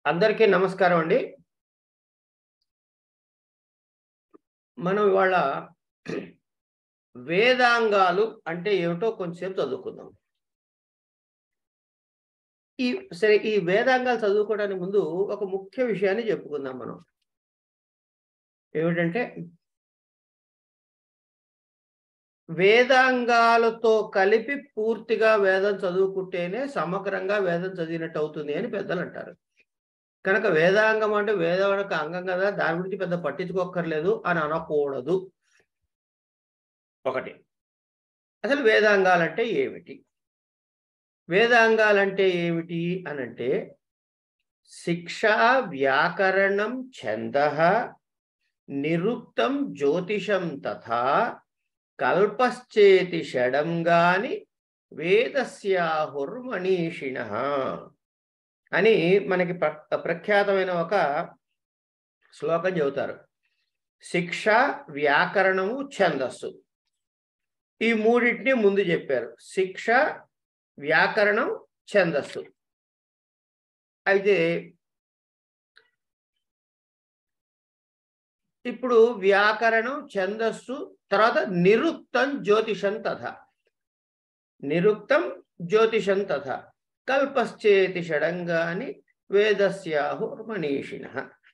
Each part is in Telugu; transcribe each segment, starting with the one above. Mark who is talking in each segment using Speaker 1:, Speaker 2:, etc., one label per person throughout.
Speaker 1: అందరికీ నమస్కారం అండి మనం ఇవాళ వేదాంగాలు అంటే ఏమిటో కొంచెంసేపు చదువుకుందాం ఈ సరే ఈ వేదాంగాలు చదువుకోవడానికి ముందు ఒక ముఖ్య విషయాన్ని చెప్పుకుందాం మనం ఏమిటంటే వేదాంగాలతో కలిపి పూర్తిగా వేదం చదువుకుంటేనే సమగ్రంగా వేదం చదివినట్టు అవుతుంది అని పెద్దలు అంటారు కనుక వేదాంగం అంటే వేదం ఒక అంగం కదా దాని గురించి పెద్ద పట్టించుకోక్కర్లేదు అని అనకూడదు ఒకటి అసలు వేదాంగాలంటే ఏమిటి వేదాంగాలంటే ఏమిటి అనంటే శిక్ష వ్యాకరణం ఛంద నిరుక్తం జ్యోతిషం తథా కల్పశ్చేతి షడంగాని వేదస్యాహుర్మణీషిణ అని మనకి ప్ర ప్రఖ్యాతమైన ఒక శ్లోకం చెబుతారు శిక్ష వ్యాకరణము ఛందస్సు ఈ మూడింటిని ముందు చెప్పారు శిక్ష వ్యాకరణం ఛందస్సు అయితే ఇప్పుడు వ్యాకరణం ఛందస్సు తర్వాత నిరుక్తం జ్యోతిషం తథ నిరుక్తం జ్యోతిషం తథ కల్పశ్చేతి షడంగాని వేదస్యాహుర్మణీషిణ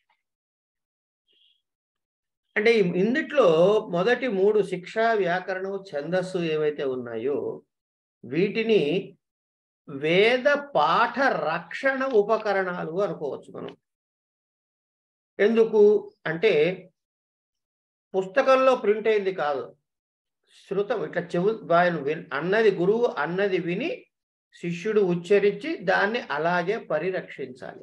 Speaker 1: అంటే ఇందుట్లో మొదటి మూడు శిక్ష వ్యాకరణం ఛందస్సు ఏవైతే ఉన్నాయో వీటిని వేద పాఠ రక్షణ ఉపకరణాలు అనుకోవచ్చు మనం ఎందుకు అంటే పుస్తకంలో ప్రింట్ అయింది కాదు శృతం ఇట్లా చెవు ఆయన అన్నది గురువు అన్నది విని శిష్యుడు ఉచ్చరించి దాన్ని అలాగే పరిరక్షించాలి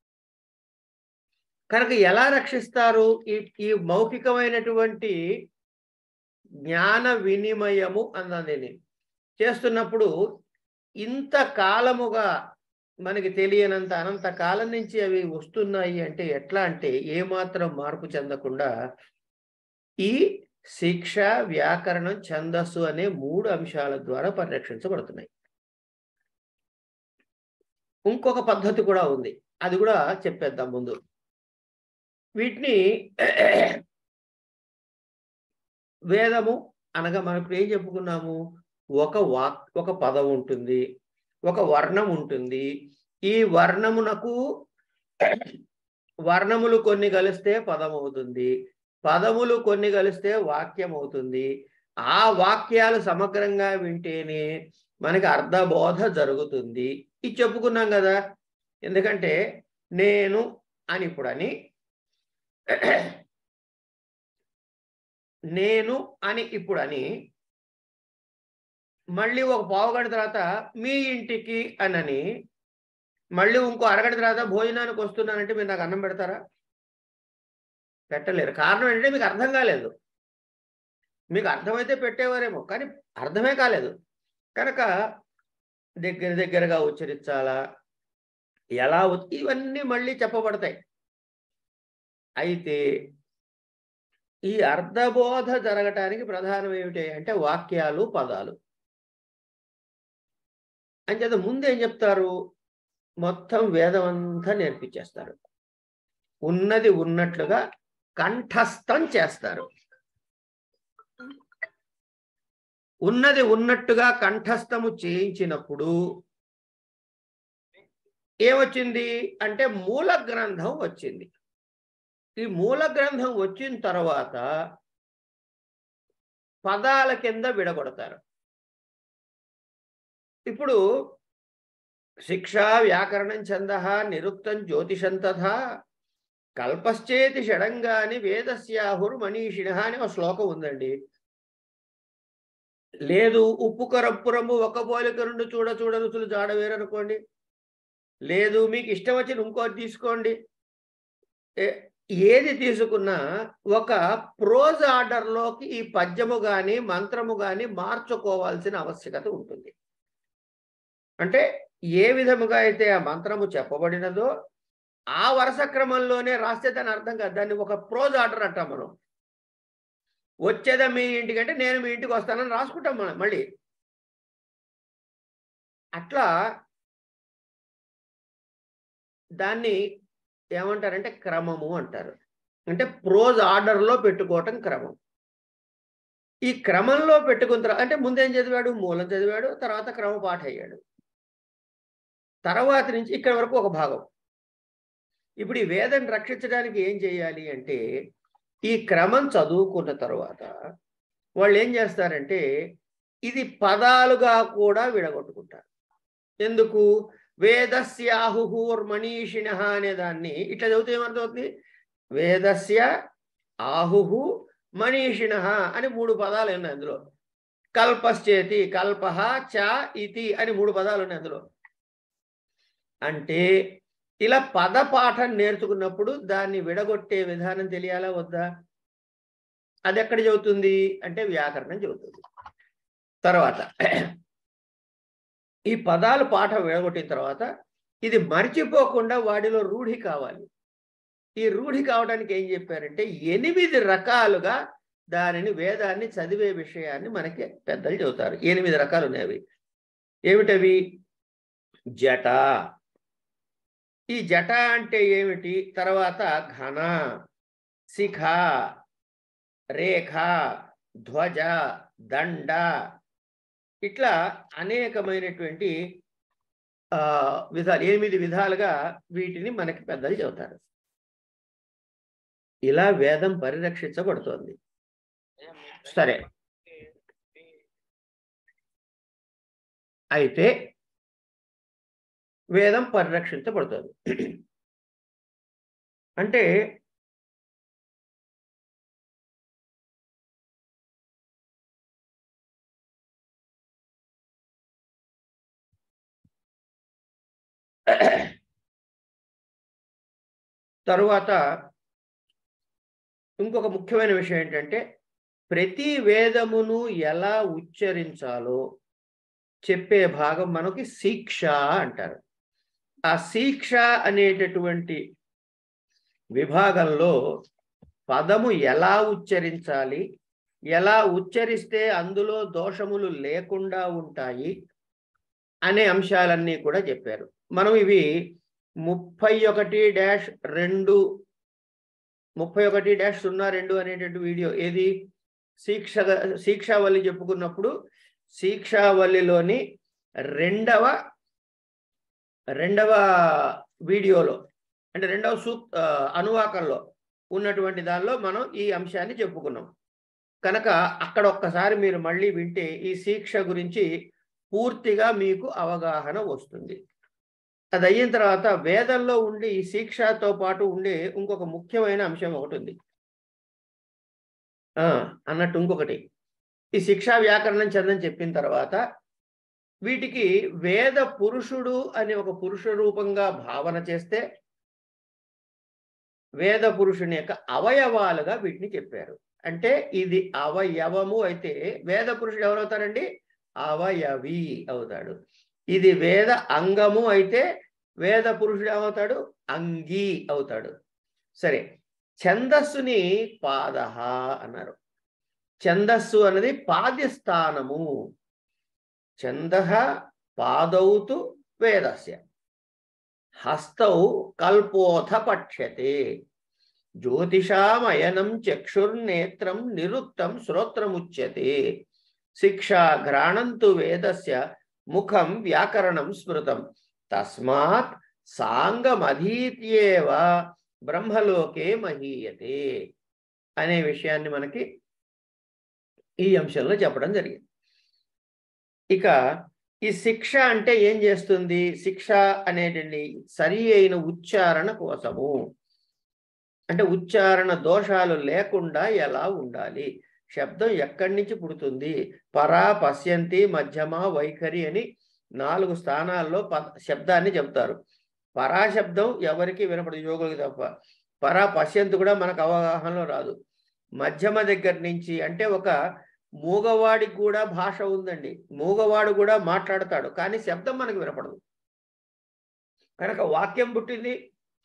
Speaker 1: కనుక ఎలా రక్షిస్తారు ఈ ఈ మౌఖికమైనటువంటి జ్ఞాన వినిమయము అన్నది చేస్తున్నప్పుడు ఇంత కాలముగా మనకి తెలియనంత అనంత కాలం నుంచి అవి వస్తున్నాయి అంటే ఎట్లా అంటే ఏమాత్రం మార్పు చెందకుండా ఈ శిక్ష వ్యాకరణం ఛందస్సు అనే మూడు అంశాల ద్వారా పరిరక్షించబడుతున్నాయి ఇంకొక పద్ధతి కూడా ఉంది అది కూడా చెప్పేద్దాం ముందు వీటిని వేదము అనగా మనం ఇప్పుడు ఏం చెప్పుకున్నాము ఒక వాక్ ఒక పదం ఉంటుంది ఒక వర్ణం ఉంటుంది ఈ వర్ణమునకు వర్ణములు కొన్ని కలిస్తే పదం అవుతుంది పదములు కొన్ని కలిస్తే వాక్యం అవుతుంది ఆ వాక్యాలు సమగ్రంగా వింటేనే మనకి అర్ధబోధ జరుగుతుంది ఇది చెప్పుకున్నాం కదా ఎందుకంటే నేను అని ఇప్పుడు అని నేను అని ఇప్పుడు అని మళ్ళీ ఒక పావుగంట తర్వాత మీ ఇంటికి అనని మళ్ళీ ఇంకో అరగంట తర్వాత భోజనానికి వస్తున్నానంటే మీరు నాకు అన్నం పెడతారా పెట్టలేరు కారణం ఏంటంటే మీకు అర్థం కాలేదు మీకు అర్థమైతే పెట్టేవారేమో కానీ అర్థమే కాలేదు కనుక దగ్గర దగ్గరగా ఉచ్చరించాలా ఎలా ఇవన్నీ మళ్ళీ చెప్పబడతాయి అయితే ఈ అర్ధబోధ జరగటానికి ప్రధానం ఏమిటి అంటే వాక్యాలు పదాలు అంచేత ముందు ఏం చెప్తారు మొత్తం వేదం అంతా నేర్పించేస్తారు ఉన్నది ఉన్నట్లుగా కంఠస్థం చేస్తారు ఉన్నది ఉన్నట్టుగా కంఠస్థము చేయించినప్పుడు ఏమొచ్చింది అంటే మూల గ్రంథం వచ్చింది ఈ మూల గ్రంథం వచ్చిన తర్వాత పదాల కింద విడగొడతారు ఇప్పుడు శిక్ష వ్యాకరణం ఛంద నిరుక్తం జ్యోతిషం తథా కల్పశ్చేతి షడంగాని వేదస్యాహుర్ మనీషిణ అని ఒక శ్లోకం ఉందండి లేదు ఉప్పు కరప్పురము ఒక పోలిక రెండు చూడ చూడ రుచులు జాడ వేరనుకోండి లేదు మీకు ఇష్టం వచ్చిన ఇంకోటి తీసుకోండి ఏది తీసుకున్నా ఒక ప్రోజ్ ఆర్డర్లోకి ఈ పద్యము కానీ మంత్రము కానీ మార్చుకోవాల్సిన ఆవశ్యకత ఉంటుంది అంటే ఏ విధముగా అయితే ఆ మంత్రము చెప్పబడినదో ఆ వరుస క్రమంలోనే రాస్తే దాని అర్థం కాదు దాన్ని ఒక ప్రోజ్ ఆర్డర్ అంటాం మనం వచ్చేదా మీ ఇంటికంటే నేను మీ ఇంటికి వస్తానని రాసుకుంటాం మనం మళ్ళీ అట్లా దాన్ని ఏమంటారంటే క్రమము అంటారు అంటే ప్రోజ్ ఆర్డర్లో పెట్టుకోవటం క్రమం ఈ క్రమంలో పెట్టుకున్న తర్వాత అంటే ముందేం చదివాడు మూలం చదివాడు తర్వాత క్రమపాఠ అయ్యాడు తర్వాత నుంచి ఇక్కడ వరకు ఒక భాగం ఇప్పుడు ఈ వేదం రక్షించడానికి ఏం చేయాలి అంటే ఈ క్రమం చదువుకున్న తర్వాత వాళ్ళు ఏం చేస్తారంటే ఇది పదాలుగా కూడా విడగొట్టుకుంటారు ఎందుకు వేదస్యాహుహూర్ మనీషిణ అనే దాన్ని ఇట్లా చదివితే ఏమర్థమవుతుంది వేదస్య ఆహుహు మనీషిణ అని మూడు పదాలు ఉన్నాయి అందులో కల్పశ్చేతి కల్ప చ ఇతి అని మూడు పదాలు ఉన్నాయి అందులో అంటే ఇలా పద పాఠం నేర్చుకున్నప్పుడు దాన్ని విడగొట్టే విధానం తెలియాలా వద్దా అది ఎక్కడ చెబుతుంది అంటే వ్యాకరణం చెబుతుంది తర్వాత ఈ పదాలు పాఠం విడగొట్టిన తర్వాత ఇది మర్చిపోకుండా వాడిలో రూఢి కావాలి ఈ రూఢి కావడానికి ఏం చెప్పారంటే ఎనిమిది రకాలుగా దానిని వేదాన్ని చదివే విషయాన్ని మనకి పెద్దలు చెబుతారు ఎనిమిది రకాలు ఉన్నాయి అవి ఏమిటవి జట ఈ జట అంటే ఏమిటి తర్వాత ఘన శిఖ రేఖ ధ్వజ దండ ఇట్లా అనేకమైనటువంటి ఆ విధాలు ఎనిమిది విధాలుగా వీటిని మనకి పెద్దలు చెబుతారు ఇలా వేదం పరిరక్షించబడుతోంది సరే అయితే వేదం పరిరక్షించబడుతుంది అంటే తరువాత ఇంకొక ముఖ్యమైన విషయం ఏంటంటే ప్రతి వేదమును ఎలా ఉచ్చరించాలో చెప్పే భాగం మనకి శిక్ష అంటారు ఆ శిక్ష అనేటటువంటి విభాగంలో పదము ఎలా ఉచ్చరించాలి ఎలా ఉచ్చరిస్తే అందులో దోషములు లేకుండా ఉంటాయి అనే అంశాలన్నీ కూడా చెప్పారు మనం ఇవి ముప్పై ఒకటి డాష్ రెండు ముప్పై ఒకటి డాష్ సున్నా రెండు అనేటువంటి వీడియో ఏది శిక్ష శిక్షావల్లి చెప్పుకున్నప్పుడు శిక్షావల్లిలోని రెండవ రెండవ వీడియోలో అంటే రెండవ సూ అనువాకంలో ఉన్నటువంటి దానిలో మనం ఈ అంశాన్ని చెప్పుకున్నాం కనుక అక్కడ ఒక్కసారి మీరు మళ్ళీ వింటే ఈ శిక్ష గురించి పూర్తిగా మీకు అవగాహన వస్తుంది అది అయిన తర్వాత వేదంలో ఉండే ఈ శిక్షతో పాటు ఉండే ఇంకొక ముఖ్యమైన అంశం ఒకటి ఉంది అన్నట్టు ఇంకొకటి ఈ శిక్షా వ్యాకరణం చందని చెప్పిన తర్వాత వీటికి వేద పురుషుడు అనే ఒక పురుష రూపంగా భావన చేస్తే వేద పురుషుని యొక్క అవయవాలుగా వీటిని చెప్పారు అంటే ఇది అవయవము అయితే వేద పురుషుడు ఎవరవుతారండి అవయవి అవుతాడు ఇది వేద అంగము అయితే వేద పురుషుడు ఏమవుతాడు అంగీ అవుతాడు సరే ఛందస్సుని పాద అన్నారు ఛందస్సు అన్నది పాద్యస్థానము ఛంద పాదౌతు వేదస్య హస్తౌ కల్పోథ పక్ష్యతే జ్యోతిషామయనం చక్షుర్నేత్రం నిరుక్తం శ్రోత్రముచ్యతే శిక్షా ఘ్రాణంతు వేదస్య ముఖం వ్యాకరణం స్మృతం తస్మాత్ సాంగమధీత్యేవ బ్రహ్మలోకే మహీయతే అనే విషయాన్ని మనకి ఈ అంశంలో చెప్పడం జరిగింది ఇక ఈ శిక్ష అంటే ఏం చేస్తుంది శిక్ష అనేటువంటి సరి అయిన ఉచ్చారణ కోసము అంటే ఉచ్చారణ దోషాలు లేకుండా ఎలా ఉండాలి శబ్దం ఎక్కడి నుంచి పుడుతుంది పరా పశ్యంతి మధ్యమ వైఖరి అని నాలుగు స్థానాల్లో ప శబ్దాన్ని చెప్తారు పరా శబ్దం ఎవరికి వినపడదు యోగులకి తప్ప పరా పశ్యంతి కూడా మనకు అవగాహనలో రాదు మధ్యమ దగ్గర నుంచి అంటే ఒక మూగవాడికి కూడా భాష ఉందండి మూగవాడు కూడా మాట్లాడతాడు కానీ శబ్దం మనకు వినపడదు కనుక వాక్యం పుట్టింది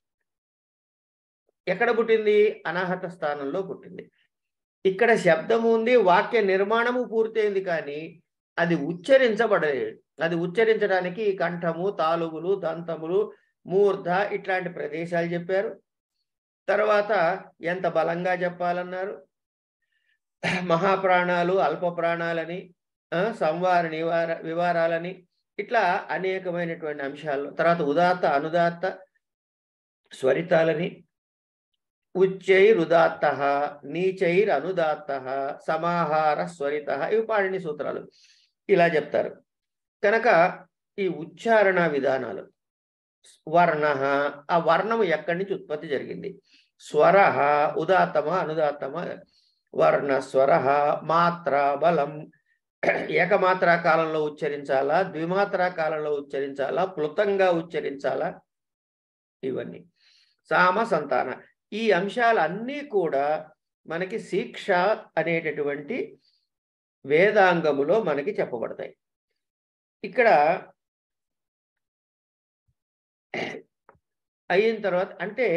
Speaker 1: ఎక్కడ పుట్టింది అనాహత స్థానంలో పుట్టింది ఇక్కడ శబ్దం ఉంది వాక్య నిర్మాణము పూర్తయింది కానీ అది ఉచ్చరించబడలేదు అది ఉచ్చరించడానికి కంఠము తాలుగులు దంతములు మూర్ధ ఇట్లాంటి ప్రదేశాలు చెప్పారు తర్వాత ఎంత బలంగా చెప్పాలన్నారు మహాప్రాణాలు అల్ప ప్రాణాలని ఆ, సంవార నివార వివారాలని ఇట్లా అనేకమైనటువంటి అంశాలు తర్వాత ఉదాత్త అనుదాత్త స్వరితాలని ఉచ్చైరుదాత్త నీచైర్ అనుదాత్త సమాహార స్వరిత ఇవి పాడిని సూత్రాలు ఇలా చెప్తారు కనుక ఈ ఉచ్చారణ విధానాలు వర్ణ ఆ వర్ణము ఎక్కడి నుంచి ఉత్పత్తి జరిగింది స్వర ఉదాత్తమ అనుదాత్తమ వర్ణ స్వర మాత్ర బలం ఏకమాత్రా కాలంలో ఉచ్చరించాలా ద్విమాత్రా కాలంలో ఉచ్చరించాలా ప్లుతంగా ఉచ్చరించాలా ఇవన్నీ సామ సంతాన ఈ అంశాలన్నీ కూడా మనకి శిక్ష అనేటటువంటి వేదాంగములో మనకి చెప్పబడతాయి ఇక్కడ అయిన తర్వాత అంటే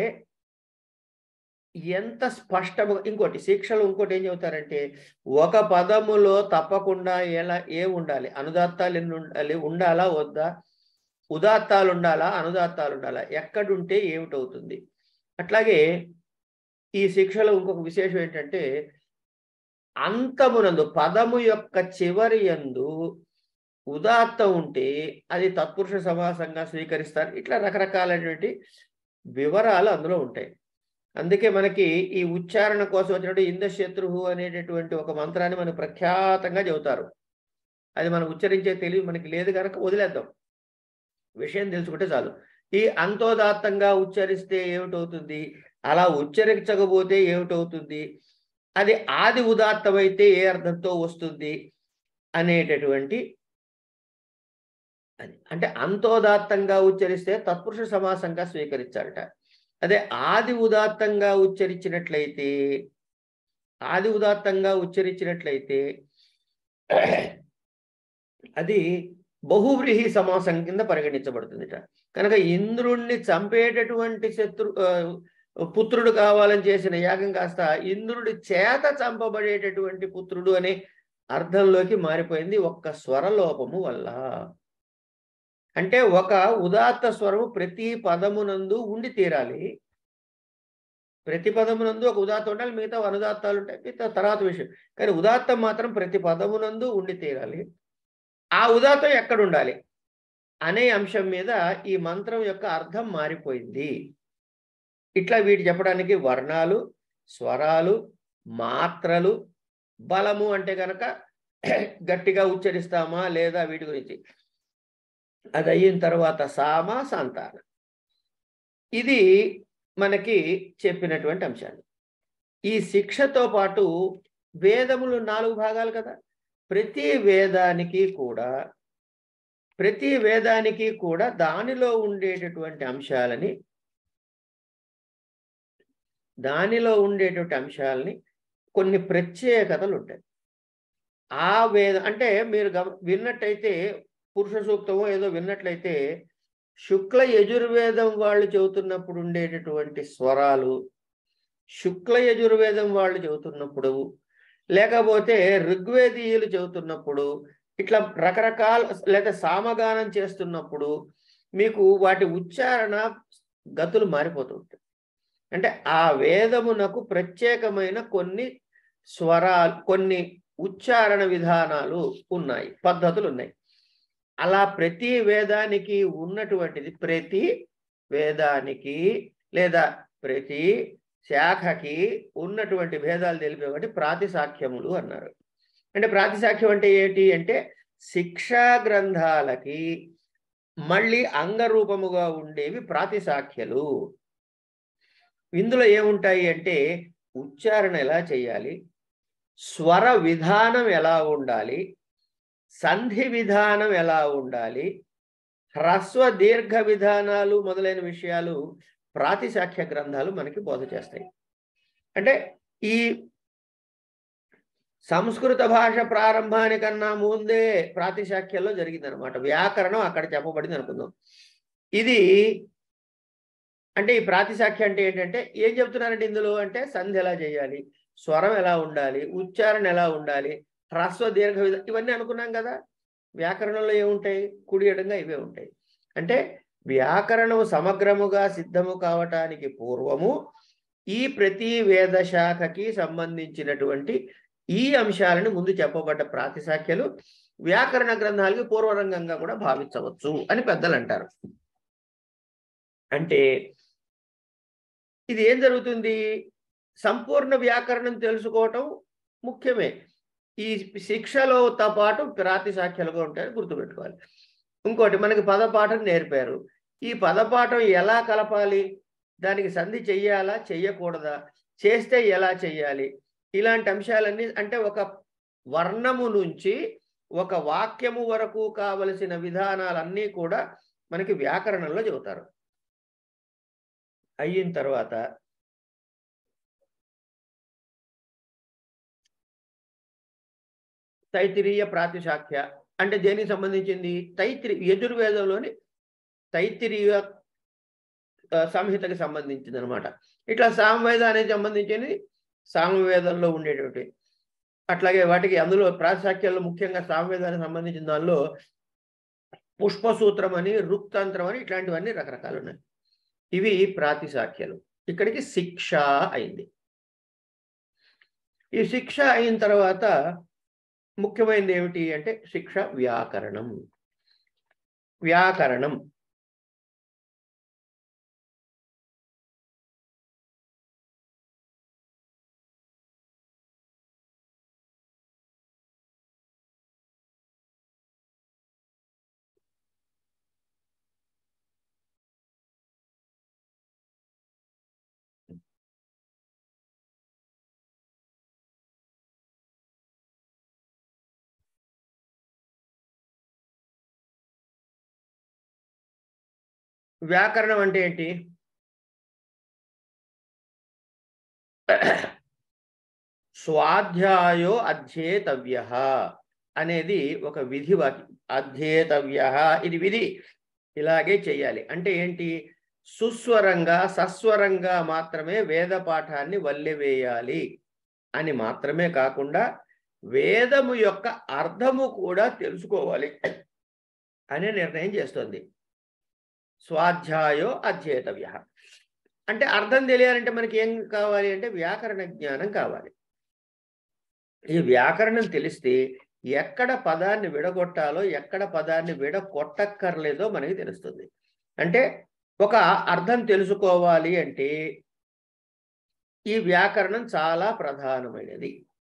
Speaker 1: ఎంత స్పష్టముగా ఇంకోటి శిక్షలు ఇంకోటి ఏం చెబుతారంటే ఒక పదములో తప్పకుండా ఎలా ఏ ఉండాలి అనుదాత్తాలు ఎన్ని ఉండాలి ఉండాలా వద్దా ఉదాత్తాలు ఉండాలా అనుదాత్తాలు ఉండాలా ఎక్కడుంటే ఏమిటవుతుంది అట్లాగే ఈ శిక్షలో ఇంకొక విశేషం ఏంటంటే అంతమునందు పదము యొక్క చివరి యందు ఉదాత్తం ఉంటే అది తత్పురుష సమాసంగా స్వీకరిస్తారు ఇట్లా రకరకాలైనటువంటి వివరాలు అందులో ఉంటాయి అందుకే మనకి ఈ ఉచ్చారణ కోసం వచ్చినట్టు ఇంద్రశత్రువు అనేటటువంటి ఒక మంత్రాన్ని మనకు ప్రఖ్యాతంగా చెబుతారు అది మనం ఉచ్చరించే తెలివి మనకి లేదు కనుక వదిలేద్దాం విషయం తెలుసుకుంటే చాలు ఈ అంతోదాత్తంగా ఉచ్చరిస్తే ఏమిటవుతుంది అలా ఉచ్చరించకపోతే ఏమిటవుతుంది అది ఆది ఉదాత్తమైతే ఏ అర్థంతో వస్తుంది అనేటటువంటి అది అంటే అంతోదాత్తంగా ఉచ్చరిస్తే తత్పురుష సమాసంగా స్వీకరించాలట అదే ఆది ఉదాత్తంగా ఉచ్చరించినట్లయితే ఆది ఉదాత్తంగా ఉచ్చరించినట్లయితే అది బహువ్రీహి సమాసం కింద పరిగణించబడుతుందిట కనుక ఇంద్రుణ్ణి చంపేటటువంటి శత్రు ఆ, పుత్రుడు కావాలని చేసిన యాగం కాస్త ఇంద్రుడి చేత చంపబడేటటువంటి పుత్రుడు అనే అర్థంలోకి మారిపోయింది ఒక్క స్వరలోపము వల్ల అంటే ఒక ఉదాత్త స్వరము ప్రతి పదమునందు ఉండి తీరాలి ప్రతి పదమునందు ఒక ఉదాత్తం ఉండాలి మిగతా అనుదాత్తాలు ఉంటాయి మిగతా తర్వాత విషయం కానీ ఉదాత్తం మాత్రం ప్రతి పదమునందు ఉండి తీరాలి ఆ ఉదాత్తం ఎక్కడ ఉండాలి అనే అంశం మీద ఈ మంత్రం యొక్క అర్థం మారిపోయింది ఇట్లా వీటి చెప్పడానికి వర్ణాలు స్వరాలు మాత్రలు బలము అంటే కనుక గట్టిగా ఉచ్చరిస్తామా లేదా వీటి గురించి అది అయిన తర్వాత సామ సంతాన ఇది మనకి చెప్పినటువంటి అంశాలు ఈ శిక్షతో పాటు వేదములు నాలుగు భాగాలు కదా ప్రతి వేదానికి కూడా ప్రతి వేదానికి కూడా దానిలో ఉండేటటువంటి అంశాలని దానిలో ఉండేటువంటి అంశాలని కొన్ని ప్రత్యేకతలు ఉంటాయి ఆ వేద అంటే మీరు గమ విన్నట్టయితే పురుష సూక్తమో ఏదో విన్నట్లయితే శుక్ల యజుర్వేదం వాళ్ళు చెబుతున్నప్పుడు ఉండేటటువంటి స్వరాలు శుక్ల యజుర్వేదం వాళ్ళు చెబుతున్నప్పుడు లేకపోతే ఋగ్వేదీయులు చెబుతున్నప్పుడు ఇట్లా రకరకాల లేదా సామగానం చేస్తున్నప్పుడు మీకు వాటి ఉచ్చారణ గతులు మారిపోతూ ఉంటాయి అంటే ఆ వేదమునకు ప్రత్యేకమైన కొన్ని స్వరాలు కొన్ని ఉచ్చారణ విధానాలు ఉన్నాయి పద్ధతులు ఉన్నాయి అలా ప్రతి వేదానికి ఉన్నటువంటిది ప్రతి వేదానికి లేదా ప్రతి శాఖకి ఉన్నటువంటి భేదాలు తెలిపేవాటి ప్రాతిసాఖ్యములు అన్నారు అంటే ప్రాతిసాఖ్యం అంటే ఏంటి అంటే శిక్షా గ్రంథాలకి మళ్ళీ అంగరూపముగా ఉండేవి ప్రాతిసాఖ్యలు ఇందులో ఏముంటాయి అంటే ఉచ్చారణ ఎలా చేయాలి స్వర విధానం ఎలా ఉండాలి సంధి విధానం ఎలా ఉండాలి హ్రస్వ దీర్ఘ విధానాలు మొదలైన విషయాలు ప్రాతిసాఖ్య గ్రంథాలు మనకి బోధ చేస్తాయి అంటే ఈ సంస్కృత భాష ప్రారంభానికన్నా ముందే ప్రాతిశాఖ్యంలో జరిగిందనమాట వ్యాకరణం అక్కడ చెప్పబడింది అనుకుందాం ఇది అంటే ఈ ప్రాతిశాఖ్య అంటే ఏంటంటే ఏం చెప్తున్నారంటే ఇందులో అంటే సంధి ఎలా చేయాలి స్వరం ఎలా ఉండాలి ఉచ్చారణ ఎలా ఉండాలి హ్రస్వ దీర్ఘ విధ ఇవన్నీ అనుకున్నాం కదా వ్యాకరణంలో ఏముంటాయి కుడి ఎడంగా ఇవే ఉంటాయి అంటే వ్యాకరణము సమగ్రముగా సిద్ధము కావటానికి పూర్వము ఈ ప్రతి వేద శాఖకి సంబంధించినటువంటి ఈ అంశాలను ముందు చెప్పబడ్డ ప్రాతిశాఖ్యలు వ్యాకరణ గ్రంథాలకి పూర్వరంగంగా కూడా భావించవచ్చు అని పెద్దలు అంటారు అంటే ఇది ఏం జరుగుతుంది సంపూర్ణ వ్యాకరణం తెలుసుకోవటం ముఖ్యమే ఈ శిక్షలతో పాటు ప్రాతిశాఖ్యలుగా ఉంటాయని గుర్తుపెట్టుకోవాలి ఇంకోటి మనకి పదపాఠం నేర్పారు ఈ పదపాఠం ఎలా కలపాలి దానికి సంధి చెయ్యాలా చెయ్యకూడదా చేస్తే ఎలా చెయ్యాలి ఇలాంటి అంశాలన్నీ అంటే ఒక వర్ణము నుంచి ఒక వాక్యము వరకు కావలసిన విధానాలన్నీ కూడా మనకి వ్యాకరణంలో చెబుతారు అయిన తర్వాత తైతిరీయ ప్రాతిశాఖ్య అంటే దేనికి సంబంధించింది తైత్రి యజుర్వేదంలోని తైత్తిరీయ ఆ, సంహితకి సంబంధించింది అనమాట ఇట్లా సామవేదానికి సంబంధించింది సామవేదంలో ఉండేటువంటి అట్లాగే వాటికి అందులో ప్రాతిశాఖ్యాల్లో ముఖ్యంగా సామవేదానికి సంబంధించిన దానిలో పుష్పసూత్రం అని రుక్తంత్రం అని ఇట్లాంటివన్నీ రకరకాలు ఉన్నాయి ఇవి ప్రాతిశాఖ్యలు ఇక్కడికి శిక్ష అయింది ఈ శిక్ష అయిన తర్వాత ముఖ్యమైనది ఏమిటి అంటే శిక్ష వ్యాకరణం వ్యాకరణం వ్యాకరణం అంటే ఏంటి స్వాధ్యాయో అధ్యేతవ్య అనేది ఒక విధి వాక్యం అధ్యేతవ్య ఇది విధి ఇలాగే చేయాలి అంటే ఏంటి సుస్వరంగా సస్వరంగా మాత్రమే వేద పాఠాన్ని వల్లెవేయాలి అని మాత్రమే కాకుండా వేదము యొక్క అర్థము కూడా తెలుసుకోవాలి అనే నిర్ణయం చేస్తుంది స్వాధ్యాయో అధ్యేతవ్య అంటే అర్థం తెలియాలంటే మనకి ఏం కావాలి అంటే వ్యాకరణ జ్ఞానం కావాలి ఈ వ్యాకరణం తెలిస్తే ఎక్కడ పదాన్ని విడగొట్టాలో ఎక్కడ పదాన్ని విడగొట్టక్కర్లేదో మనకి తెలుస్తుంది అంటే ఒక అర్థం తెలుసుకోవాలి అంటే ఈ వ్యాకరణం చాలా ప్రధానమైనది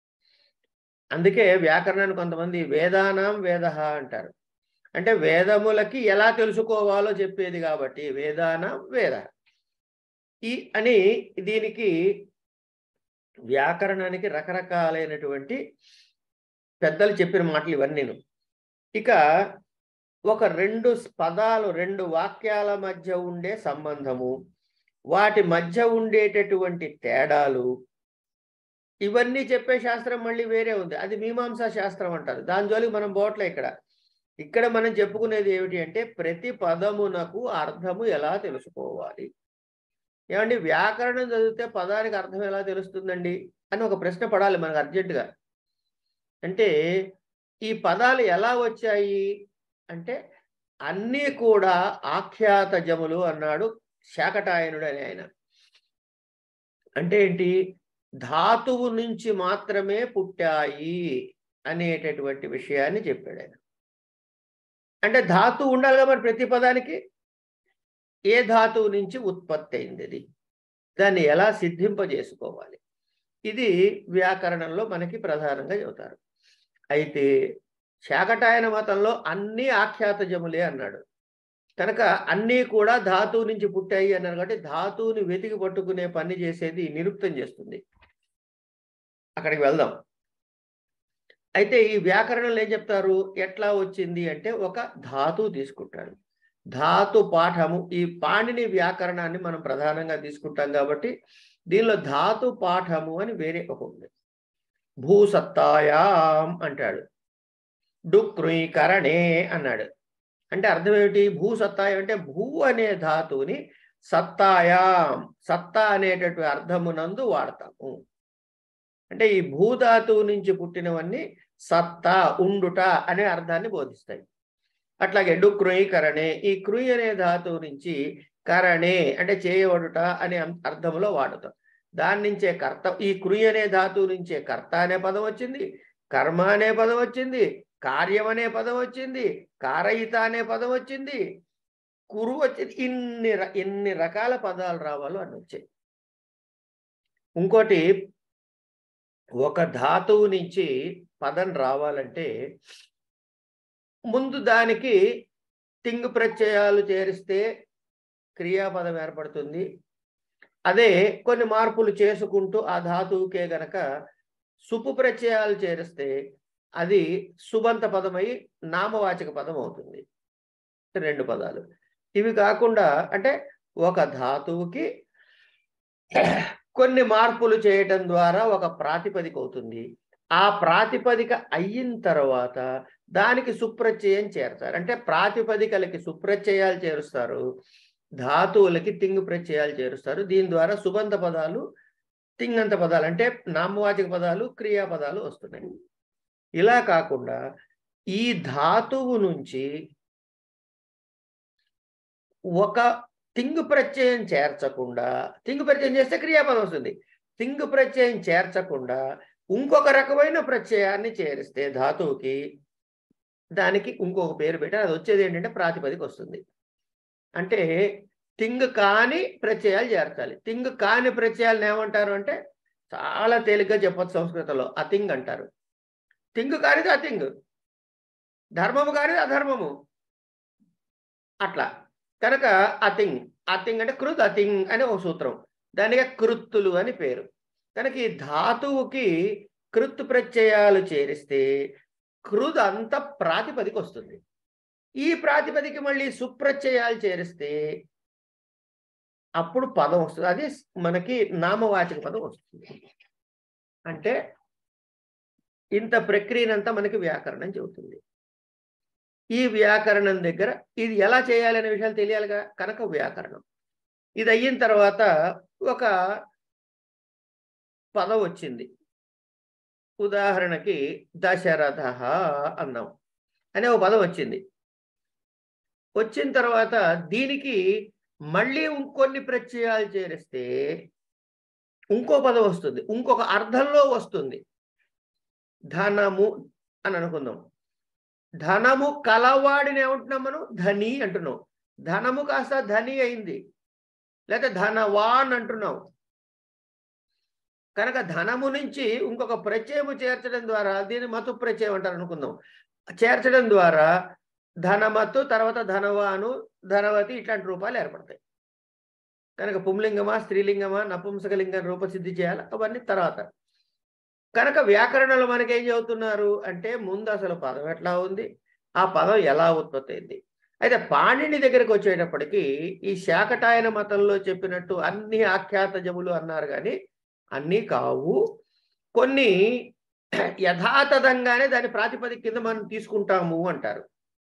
Speaker 1: అందుకే వ్యాకరణాన్ని కొంతమంది వేదానాం వేద అంటారు అంటే వేదములకి ఎలా తెలుసుకోవాలో చెప్పేది కాబట్టి వేదానాం వేద ఈ అని దీనికి వ్యాకరణానికి రకరకాలైనటువంటి పెద్దలు చెప్పిన మాటలు ఇవన్నీను ఇక ఒక రెండు పదాలు రెండు వాక్యాల మధ్య ఉండే సంబంధము వాటి మధ్య ఉండేటటువంటి తేడాలు ఇవన్నీ చెప్పే శాస్త్రం మళ్ళీ వేరే ఉంది అది మీమాంసా శాస్త్రం అంటారు దాని జోలికి మనం పోవట్లే ఇక్కడ ఇక్కడ మనం చెప్పుకునేది ఏమిటి అంటే ప్రతి పదమునకు అర్థము ఎలా తెలుసుకోవాలి ఏమండి వ్యాకరణం చదివితే పదానికి అర్థం ఎలా తెలుస్తుందండి అని ఒక ప్రశ్న పడాలి మనకు అర్జెంటుగా అంటే ఈ పదాలు ఎలా వచ్చాయి అంటే అన్నీ కూడా ఆఖ్యాత జములు అన్నాడు శాకటాయనుడు అని ఆయన అంటే ఏంటి ధాతువు నుంచి మాత్రమే పుట్టాయి అనేటటువంటి విషయాన్ని చెప్పాడు ఆయన అంటే ధాతువు ఉండాలిగా మరి ప్రతి పదానికి ఏ ధాతువు నుంచి ఉత్పత్తి అయింది అది దాన్ని ఎలా సిద్ధింపజేసుకోవాలి ఇది వ్యాకరణంలో మనకి ప్రధానంగా చెబుతారు అయితే శాకటాయన మతంలో అన్ని ఆఖ్యాత జములే అన్నాడు కనుక అన్నీ కూడా ధాతువు నుంచి పుట్టాయి అన్నారు కాబట్టి ధాతువుని వెతికి పట్టుకునే పని చేసేది నిరుక్తం చేస్తుంది అక్కడికి వెళ్దాం అయితే ఈ వ్యాకరణంలో ఏం చెప్తారు ఎట్లా వచ్చింది అంటే ఒక ధాతువు తీసుకుంటాడు ధాతు పాఠము ఈ పాణిని వ్యాకరణాన్ని మనం ప్రధానంగా తీసుకుంటాం కాబట్టి దీనిలో ధాతు పాఠము అని వేరే ఒక ఉంది భూసత్తాయాం అంటాడు డుక్రుయీకరణే అన్నాడు అంటే అర్థం ఏమిటి భూసత్తాయం అంటే భూ అనే ధాతువుని సత్తాయాం సత్తా అనేటటువంటి అర్థమునందు వాడతాము అంటే ఈ భూధాతువు నుంచి పుట్టినవన్నీ సత్తా ఉండుట అనే అర్థాన్ని బోధిస్తాయి అట్లాగే డుక్రుయి కరణే ఈ కృయ్ అనే ధాతువు నుంచి కరణే అంటే చేయబడుట అనే అర్థంలో వాడుతాం దాని నుంచే కర్త ఈ కృయ్ అనే ధాతువు నుంచే కర్త అనే పదం వచ్చింది కర్మ అనే పదం వచ్చింది కార్యం అనే పదం వచ్చింది కారయిత అనే పదం వచ్చింది కురు వచ్చింది ఇన్ని ర- ఎన్ని రకాల పదాలు రావాలో అని వచ్చాయి ఇంకోటి ఒక ధాతువు నుంచి పదం రావాలంటే ముందు దానికి తింగు ప్రత్యయాలు చేరిస్తే క్రియాపదం ఏర్పడుతుంది అదే కొన్ని మార్పులు చేసుకుంటూ ఆ ధాతువుకే గనక సుపు ప్రత్యయాలు చేరిస్తే అది సుబంత పదమై నామవాచక పదం అవుతుంది రెండు పదాలు ఇవి కాకుండా అంటే ఒక ధాతువుకి కొన్ని మార్పులు చేయటం ద్వారా ఒక ప్రాతిపదిక అవుతుంది ఆ ప్రాతిపదిక అయిన తర్వాత దానికి సుప్రత్యయం చేరుతారు అంటే ప్రాతిపదికలకి సుప్రత్యయాలు చేరుస్తారు ధాతువులకి తింగు ప్రత్యయాలు చేరుస్తారు దీని ద్వారా సుబంధ పదాలు తింగంత పదాలు అంటే నామవాచక పదాలు క్రియాపదాలు వస్తున్నాయి ఇలా కాకుండా ఈ ధాతువు నుంచి ఒక తింగు ప్రత్యయం చేర్చకుండా తింగు ప్రత్యయం చేస్తే క్రియాపదం వస్తుంది తింగు ప్రత్యయం చేర్చకుండా ఇంకొక రకమైన ప్రత్యయాన్ని చేరిస్తే ధాతువుకి దానికి ఇంకొక పేరు పెట్టి అది వచ్చేది ఏంటంటే ప్రాతిపదిక వస్తుంది అంటే తింగ్ కాని ప్రత్యయాలు చేర్చాలి తింగ్ కాని ప్రత్యయాలను ఏమంటారు అంటే చాలా తేలిగ్గా చెప్పొచ్చు సంస్కృతంలో అతింగ్ అంటారు తింగ్ కానిది అతింగ్ ధర్మము కానిది అధర్మము అట్లా కనుక అతింగ్ అతింగ్ అంటే కృత్ అతింగ్ అని ఒక సూత్రం దానికి కృత్తులు అని పేరు కనుక ఈ ధాతువుకి కృత్ ప్రత్యయాలు చేరిస్తే కృద్ అంత ప్రాతిపదిక వస్తుంది ఈ ప్రాతిపదిక మళ్ళీ సుప్రత్యయాలు చేరిస్తే అప్పుడు పదం వస్తుంది అది మనకి నామవాచక పదం వస్తుంది అంటే ఇంత ప్రక్రియనంతా మనకి వ్యాకరణం చెబుతుంది ఈ వ్యాకరణం దగ్గర ఇది ఎలా చేయాలనే విషయాలు తెలియాలిగా కనుక వ్యాకరణం ఇది అయిన తర్వాత ఒక పదం వచ్చింది ఉదాహరణకి దశరథ అన్నాం అనే ఒక పదం వచ్చింది వచ్చిన తర్వాత దీనికి మళ్ళీ ఇంకొన్ని ప్రత్యయాలు చేరిస్తే ఇంకో పదం వస్తుంది ఇంకొక అర్థంలో వస్తుంది ధనము అని అనుకుందాం ధనము కలవాడిని ఏమంటున్నాం మనం ధని అంటున్నాం ధనము కాస్త ధని అయింది లేదా ధనవాన్ అంటున్నాం కనుక ధనము నుంచి ఇంకొక ప్రత్యయము చేర్చడం ద్వారా దీన్ని మతు ప్రత్యయం అంటారు అనుకుందాం చేర్చడం ద్వారా ధనమత్తు తర్వాత ధనవాను ధనవతి ఇట్లాంటి రూపాలు ఏర్పడతాయి కనుక పుంలింగమా స్త్రీలింగమా నపుంసకలింగం రూపసిద్ధి చేయాలి అవన్నీ తర్వాత కనుక వ్యాకరణలు మనకేం చెబుతున్నారు అంటే ముందు అసలు పదం ఎట్లా ఉంది ఆ పదం ఎలా ఉత్పత్తి అయింది అయితే పాణిని దగ్గరకు వచ్చేటప్పటికి ఈ శాకటాయన మతంలో చెప్పినట్టు అన్ని ఆఖ్యాత జములు అన్నారు కానీ అన్నీ కావు కొన్ని యథాతథంగానే దాని ప్రాతిపదిక కింద మనం తీసుకుంటాము అంటారు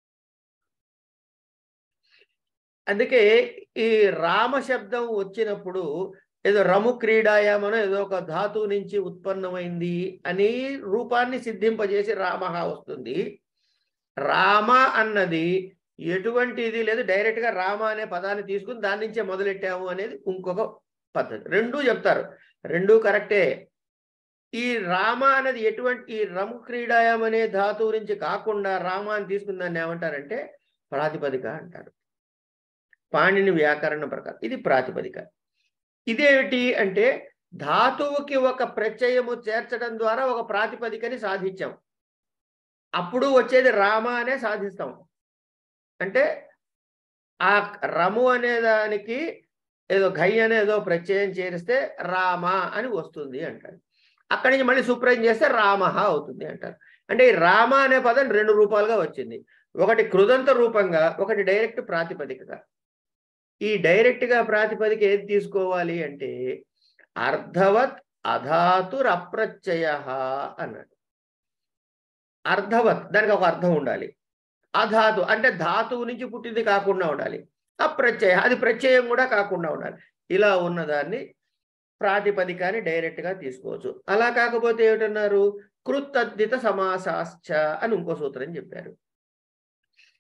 Speaker 1: అందుకే ఈ రామ శబ్దం వచ్చినప్పుడు ఏదో రము క్రీడాయామనో ఏదో ఒక ధాతువు నుంచి ఉత్పన్నమైంది అని రూపాన్ని సిద్ధింపజేసి రామ వస్తుంది రామ అన్నది ఎటువంటిది లేదు డైరెక్ట్ గా రామ అనే పదాన్ని తీసుకుని దాని నుంచే మొదలెట్టాము అనేది ఇంకొక పద్ధతి రెండూ చెప్తారు రెండూ కరెక్టే ఈ రామ అనేది ఎటువంటి ఈ రము క్రీడాయం అనే ధాతువు నుంచి కాకుండా రామ అని తీసుకున్న దాన్ని ఏమంటారంటే ప్రాతిపదిక అంటారు పాణిని వ్యాకరణ ప్రకారం ఇది ప్రాతిపదిక ఇదేమిటి అంటే ధాతువుకి ఒక ప్రత్యయము చేర్చడం ద్వారా ఒక ప్రాతిపదికని సాధించాం అప్పుడు వచ్చేది రామ అనే సాధిస్తాం అంటే ఆ రము అనే దానికి ఏదో ఘై అనేదో ప్రత్యయం చేరిస్తే రామ అని వస్తుంది అంటారు అక్కడి నుంచి మళ్ళీ సుప్రయం చేస్తే రామ అవుతుంది అంటారు అంటే ఈ రామ అనే పదం రెండు రూపాలుగా వచ్చింది ఒకటి కృదంత రూపంగా ఒకటి డైరెక్ట్ ప్రాతిపదికగా ఈ డైరెక్ట్ గా ప్రాతిపదిక ఏది తీసుకోవాలి అంటే అర్ధవత్ అధాతుర్ అప్రత్యయ అన్నాడు అర్ధవత్ దానికి ఒక అర్థం ఉండాలి అధాతు అంటే ధాతువు నుంచి పుట్టింది కాకుండా ఉండాలి అప్రత్యయ అది ప్రత్యయం కూడా కాకుండా ఉండాలి ఇలా ఉన్నదాన్ని ప్రాతిపదికాన్ని డైరెక్ట్ గా తీసుకోవచ్చు అలా కాకపోతే ఏమిటన్నారు కృతద్దిత సమాసాశ్చ అని ఇంకో సూత్రం చెప్పారు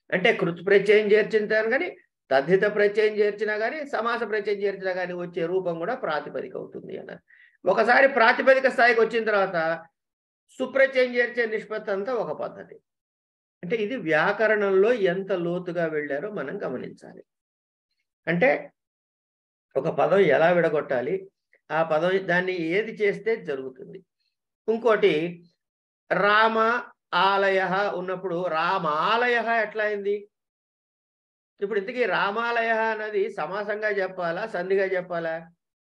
Speaker 1: అంటే కృత్ ప్రత్యయం చేర్చిన కానీ తద్ధిత ప్రత్యయం చేర్చినా కానీ సమాస ప్రత్యయం చేర్చినా కానీ వచ్చే రూపం కూడా ప్రాతిపదిక అవుతుంది అన్నారు ఒకసారి ప్రాతిపదిక స్థాయికి వచ్చిన తర్వాత సుప్రత్యయం చేర్చే నిష్పత్తి అంతా ఒక పద్ధతి అంటే ఇది వ్యాకరణంలో ఎంత లోతుగా వెళ్ళారో మనం గమనించాలి అంటే ఒక పదం ఎలా విడగొట్టాలి ఆ పదం దాన్ని ఏది చేస్తే జరుగుతుంది ఇంకోటి రామ ఆలయ ఉన్నప్పుడు రామాలయ ఎట్లా అయింది ఇప్పుడు ఇంతకీ రామాలయ అన్నది సమాసంగా చెప్పాలా సంధిగా చెప్పాలా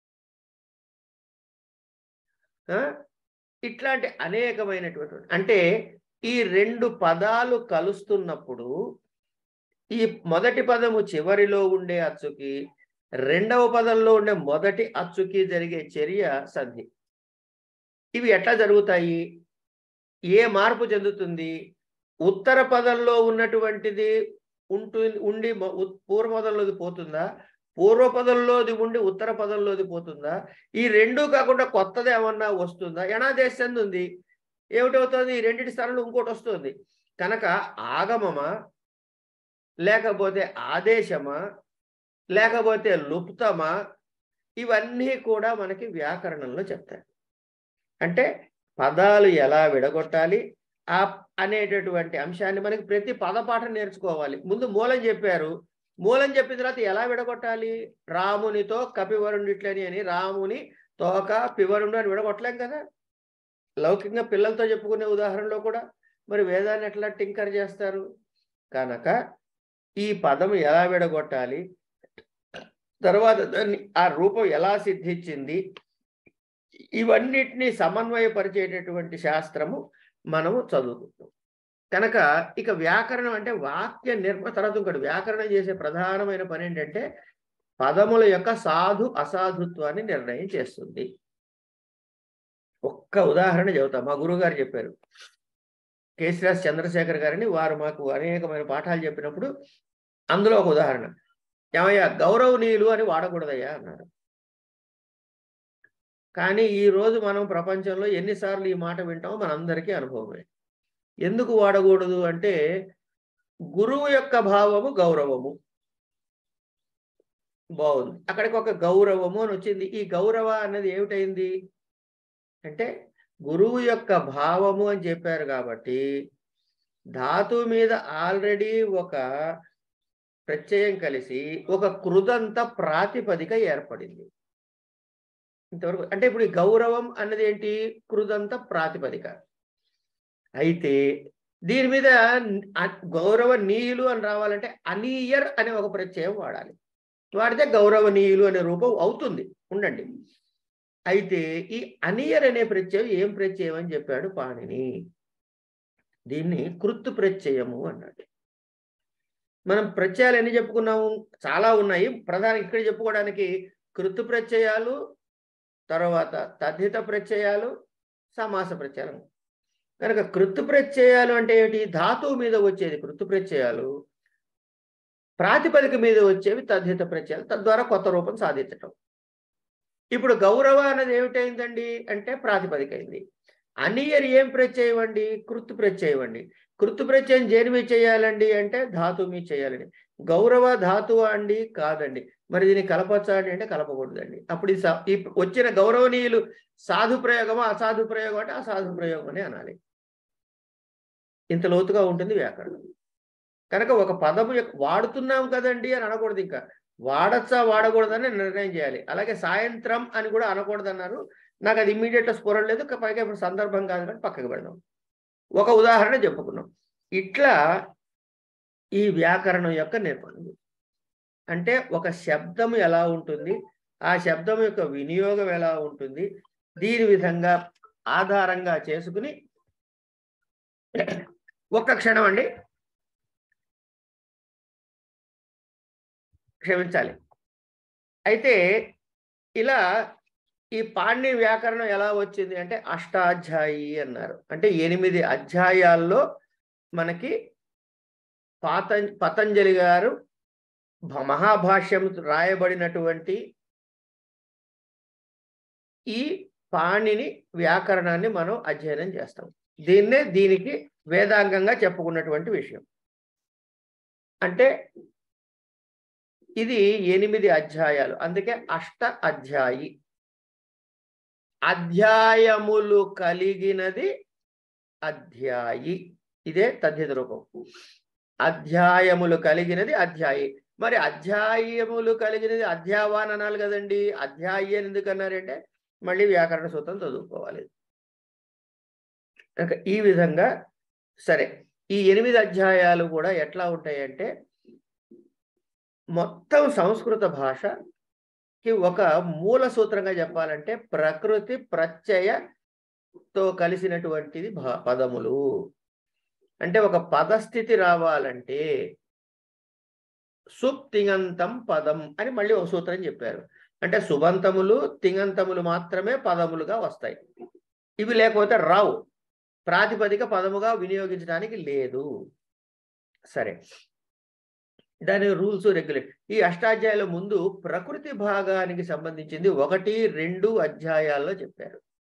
Speaker 1: ఆ? ఇట్లాంటి అనేకమైనటువంటి అంటే ఈ రెండు పదాలు కలుస్తున్నప్పుడు ఈ మొదటి పదము చివరిలో ఉండే అచ్చుకి రెండవ పదంలో ఉండే మొదటి అచ్చుకి జరిగే చర్య సంధి ఇవి ఎట్లా జరుగుతాయి ఏ మార్పు చెందుతుంది ఉత్తర పదంలో ఉన్నటువంటిది ఉంటు ఉండి మొ- ఉత్- పూర్వ పదంలోది పోతుందా పూర్వ పదంలోది ఉండి ఉత్తర పదంలోది పోతుందా ఈ రెండు కాకుండా కొత్తది ఏమన్నా వస్తుందా ఎనాదేశ సంధి ఉంది ఏమిటవుతుంది ఈ రెండింటి స్థానంలో ఇంకోటి వస్తుంది కనుక ఆగమమా లేకపోతే ఆదేశమా లేకపోతే లుప్తమా ఇవన్నీ కూడా మనకి వ్యాకరణంలో చెప్తాయి అంటే పదాలు ఎలా విడగొట్టాలి ఆ అనేటటువంటి అంశాన్ని మనకి ప్రతి పదపాఠం నేర్చుకోవాలి ముందు మూలం చెప్పారు మూలం చెప్పిన తర్వాత ఎలా విడగొట్టాలి రామునితో కపివరుండిట్లని అని రాముని తోక పివరుండు అని విడగొట్టలేం కదా లౌకికంగా పిల్లలతో చెప్పుకునే ఉదాహరణలో కూడా మరి వేదాన్ని ఎట్లా టింకర్ చేస్తారు కనుక ఈ పదం ఎలా విడగొట్టాలి తర్వాత దాన్ని ఆ రూపం ఎలా సిద్ధించింది ఇవన్నిటినీ సమన్వయపరిచేటటువంటి శాస్త్రము మనము చదువుకుంటాం కనుక ఇక వ్యాకరణం అంటే వాక్య నిర్మ తర్వాత ఇంకోటి వ్యాకరణం చేసే ప్రధానమైన పని ఏంటంటే పదముల యొక్క సాధు అసాధుత్వాన్ని నిర్ణయం చేస్తుంది ఒక్క ఉదాహరణ చెబుతా మా గురువుగారు చెప్పారు కేశరాజ్ చంద్రశేఖర్ గారిని వారు మాకు అనేకమైన పాఠాలు చెప్పినప్పుడు అందులో ఒక ఉదాహరణ ఏమయ్యా గౌరవనీయులు అని వాడకూడదయ్యా అన్నారు కానీ ఈ రోజు మనం ప్రపంచంలో ఎన్నిసార్లు ఈ మాట వింటామో మనందరికీ అనుభవమే ఎందుకు వాడకూడదు అంటే గురువు యొక్క భావము గౌరవము బాగుంది అక్కడికి ఒక గౌరవము అని వచ్చింది ఈ గౌరవ అన్నది ఏమిటైంది అంటే గురువు యొక్క భావము అని చెప్పారు కాబట్టి ధాతువు మీద ఆల్రెడీ ఒక ప్రత్యయం కలిసి ఒక కృదంత ప్రాతిపదిక ఏర్పడింది ఇంతవరకు అంటే ఇప్పుడు ఈ గౌరవం అన్నది ఏంటి కృదంత ప్రాతిపదిక అయితే దీని మీద అ- గౌరవ నీయులు అని రావాలంటే అనీయర్ అనే ఒక ప్రత్యయం వాడాలి వాడితే గౌరవనీయులు అనే రూపం అవుతుంది ఉండండి అయితే ఈ అనియర్ అనే ప్రత్యయం ఏం ప్రత్యయం అని చెప్పాడు పాణిని దీన్ని కృత్తు ప్రత్యయము అన్నాడు మనం ప్రత్యయాలు ఎన్ని చెప్పుకున్నాము చాలా ఉన్నాయి ప్రధాన ఇక్కడ చెప్పుకోవడానికి కృత్తు ప్రత్యయాలు తర్వాత తద్ధిత ప్రత్యయాలు సమాస ప్రత్యయాలు కనుక కృత్తు ప్రత్యయాలు అంటే ఏమిటి ధాతువు మీద వచ్చేది కృత్తు ప్రత్యయాలు ప్రాతిపదిక మీద వచ్చేవి తద్ధిత ప్రత్యయాలు తద్వారా కొత్త రూపం సాధించటం ఇప్పుడు గౌరవ అనేది ఏమిటైందండి అంటే ప్రాతిపదిక అయింది అనియర్ ఏం ప్రత్యయం అండి కృతు ప్రత్యయం అండి కృతు ప్రత్యయం దేని మీద చేయాలండి అంటే ధాతువు మీద చేయాలండి గౌరవ ధాతువు అండి కాదండి మరి దీన్ని కలపచ్చా అండి అంటే కలపకూడదండి అప్పుడు ఈ స- ఈ వచ్చిన గౌరవనీయులు సాధు ప్రయోగమా అసాధు ప్రయోగం అంటే అసాధు ప్రయోగం అని అనాలి ఇంత లోతుగా ఉంటుంది వ్యాకరణం కనుక ఒక పదము యొక్క వాడుతున్నాం కదండి అని అనకూడదు ఇంకా వాడచ్చా వాడకూడదని నిర్ణయం చేయాలి అలాగే సాయంత్రం అని కూడా అనకూడదన్నారు నాకు అది ఇమ్మీడియట్ స్ఫురణ లేదు క- పైగా ఇప్పుడు సందర్భం కాదు కానీ పక్కకు పెడదాం ఒక ఉదాహరణ చెప్పుకున్నాం ఇట్లా ఈ వ్యాకరణం యొక్క నిర్మాణం అంటే ఒక శబ్దం ఎలా ఉంటుంది ఆ శబ్దం యొక్క వినియోగం ఎలా ఉంటుంది దీని విధంగా ఆధారంగా చేసుకుని ఒక్క క్షణం అండి క్షమించాలి అయితే ఇలా ఈ పాణ్య వ్యాకరణం ఎలా వచ్చింది అంటే అష్టాధ్యాయి అన్నారు అంటే ఎనిమిది అధ్యాయాల్లో మనకి పాతం పతంజలి గారు భ- మహాభాష్యం రాయబడినటువంటి ఈ పాణిని వ్యాకరణాన్ని మనం అధ్యయనం చేస్తాం దీన్నే దీనికి వేదాంగంగా చెప్పుకున్నటువంటి విషయం అంటే ఇది ఎనిమిది అధ్యాయాలు అందుకే అష్ట అధ్యాయి అధ్యాయములు కలిగినది అధ్యాయి ఇదే తద్ధిత రూపం అధ్యాయములు కలిగినది అధ్యాయి మరి అధ్యాయములు కలిగినది అధ్యావాన్ అనాలి కదండి అధ్యాయి అని ఎందుకు అన్నారంటే మళ్ళీ వ్యాకరణ సూత్రం చదువుకోవాలి ఇంకా ఈ విధంగా సరే ఈ ఎనిమిది అధ్యాయాలు కూడా ఎట్లా ఉంటాయంటే మొత్తం సంస్కృత భాషకి ఒక మూల సూత్రంగా చెప్పాలంటే ప్రకృతి ప్రత్యయతో కలిసినటువంటిది భా పదములు అంటే ఒక పదస్థితి రావాలంటే సుప్ తింగంతం పదం అని మళ్ళీ ఒక సూత్రం చెప్పారు అంటే సుబంతములు తింగంతములు మాత్రమే పదములుగా వస్తాయి ఇవి లేకపోతే రావు ప్రాతిపదిక పదముగా వినియోగించడానికి లేదు సరే దాని రూల్స్ రెగ్యులేట్ ఈ అష్టాధ్యాయుల ముందు ప్రకృతి భాగానికి సంబంధించింది ఒకటి రెండు అధ్యాయాల్లో చెప్పారు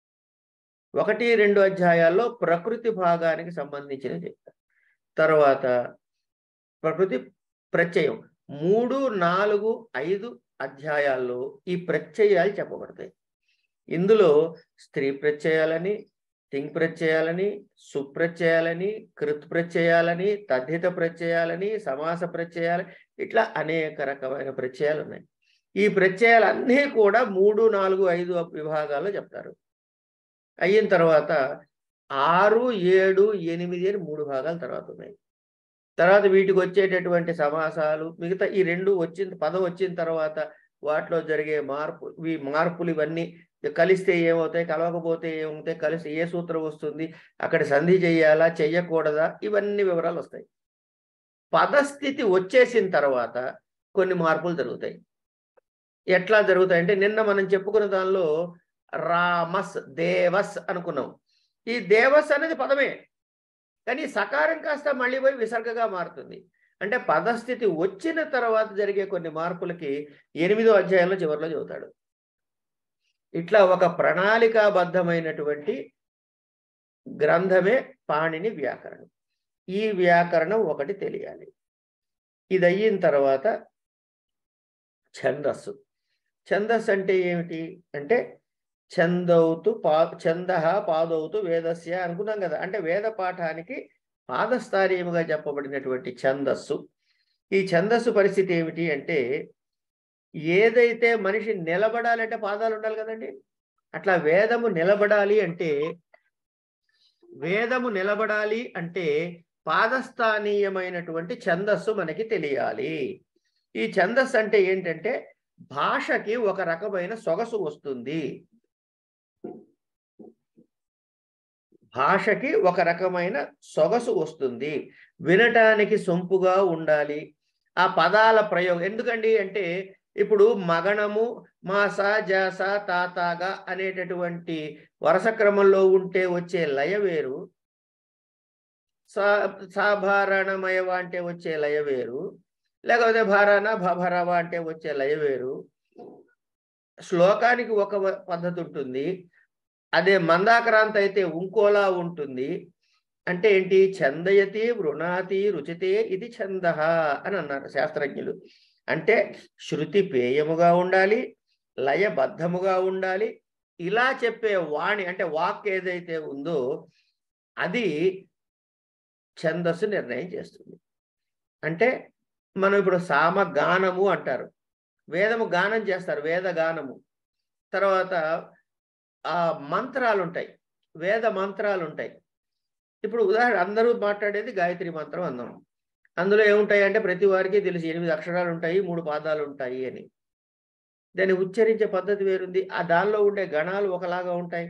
Speaker 1: ఒకటి రెండు అధ్యాయాల్లో ప్రకృతి భాగానికి సంబంధించినవి చెప్పారు తర్వాత ప్రకృతి ప్రత్యయం మూడు నాలుగు ఐదు అధ్యాయాల్లో ఈ ప్రత్యయాలు చెప్పబడతాయి ఇందులో స్త్రీ ప్రత్యయాలని తింగ్ ప్రత్యయాలని సుప్రత్యయాలని కృత్ ప్రత్యయాలని తద్ధిత ప్రత్యయాలని సమాస ప్రత్యయాలు ఇట్లా అనేక రకమైన ప్రత్యయాలు ఉన్నాయి ఈ ప్రత్యయాలన్నీ కూడా మూడు నాలుగు ఐదు విభాగాల్లో చెప్తారు అయిన తర్వాత ఆరు ఏడు ఎనిమిది అని మూడు భాగాల తర్వాత ఉన్నాయి తర్వాత వీటికి వచ్చేటటువంటి సమాసాలు మిగతా ఈ రెండు వచ్చిన పదం వచ్చిన తర్వాత వాటిలో జరిగే మార్పు ఈ మార్పులు ఇవన్నీ కలిస్తే ఏమవుతాయి కలవకపోతే ఏమవుతాయి కలిసి ఏ సూత్రం వస్తుంది అక్కడ సంధి చెయ్యాలా చెయ్యకూడదా ఇవన్నీ వివరాలు వస్తాయి పదస్థితి వచ్చేసిన తర్వాత కొన్ని మార్పులు జరుగుతాయి ఎట్లా జరుగుతాయి అంటే నిన్న మనం చెప్పుకున్న దానిలో రామస్ దేవస్ అనుకున్నాం ఈ దేవస్ అనేది పదమే కానీ సకారం కాస్త మళ్ళీ పోయి విసర్గగా మారుతుంది అంటే పదస్థితి వచ్చిన తర్వాత జరిగే కొన్ని మార్పులకి ఎనిమిదో అధ్యాయంలో చివరిలో చెబుతాడు ఇట్లా ఒక ప్రణాళికాబద్ధమైనటువంటి గ్రంథమే పాణిని వ్యాకరణం ఈ వ్యాకరణం ఒకటి తెలియాలి ఇది అయిన తర్వాత ఛందస్సు ఛందస్సు అంటే ఏమిటి అంటే చందౌతు పా చంద పాదౌతు వేదస్య అనుకున్నాం కదా అంటే వేద పాఠానికి పాదస్థానీయముగా చెప్పబడినటువంటి ఛందస్సు ఈ ఛందస్సు పరిస్థితి ఏమిటి అంటే ఏదైతే మనిషి నిలబడాలంటే పాదాలు ఉండాలి కదండి అట్లా వేదము నిలబడాలి అంటే వేదము నిలబడాలి అంటే పాదస్థానీయమైనటువంటి ఛందస్సు మనకి తెలియాలి ఈ ఛందస్సు అంటే ఏంటంటే భాషకి ఒక రకమైన సొగసు వస్తుంది భాషకి ఒక రకమైన సొగసు వస్తుంది వినటానికి సొంపుగా ఉండాలి ఆ పదాల ప్రయోగం ఎందుకండి అంటే ఇప్పుడు మగణము మాస జాస తాతాగా అనేటటువంటి వరుస క్రమంలో ఉంటే వచ్చే లయ వేరు సా సాభారణమయవ అంటే వచ్చే లయ వేరు లేకపోతే భారాన భభరవ అంటే వచ్చే లయ వేరు శ్లోకానికి ఒక పద్ధతి ఉంటుంది అదే మందాక్రాంత అయితే ఇంకోలా ఉంటుంది అంటే ఏంటి చందయతి వృణాతి రుచితే ఇది ఛంద అని అన్నారు శాస్త్రజ్ఞులు అంటే శృతి పేయముగా ఉండాలి లయబద్ధముగా ఉండాలి ఇలా చెప్పే వాణి అంటే వాక్ ఏదైతే ఉందో అది ఛందస్సు నిర్ణయం చేస్తుంది అంటే మనం ఇప్పుడు సామ గానము అంటారు వేదము గానం చేస్తారు వేద గానము తర్వాత ఆ మంత్రాలు ఉంటాయి వేద మంత్రాలు ఉంటాయి ఇప్పుడు ఉదాహరణ అందరూ మాట్లాడేది గాయత్రి మంత్రం అందాం అందులో ఏముంటాయి అంటే ప్రతి వారికి తెలిసి ఎనిమిది అక్షరాలు ఉంటాయి మూడు పాదాలు ఉంటాయి అని దాన్ని ఉచ్చరించే పద్ధతి వేరుంది ఆ దానిలో ఉండే గణాలు ఒకలాగా ఉంటాయి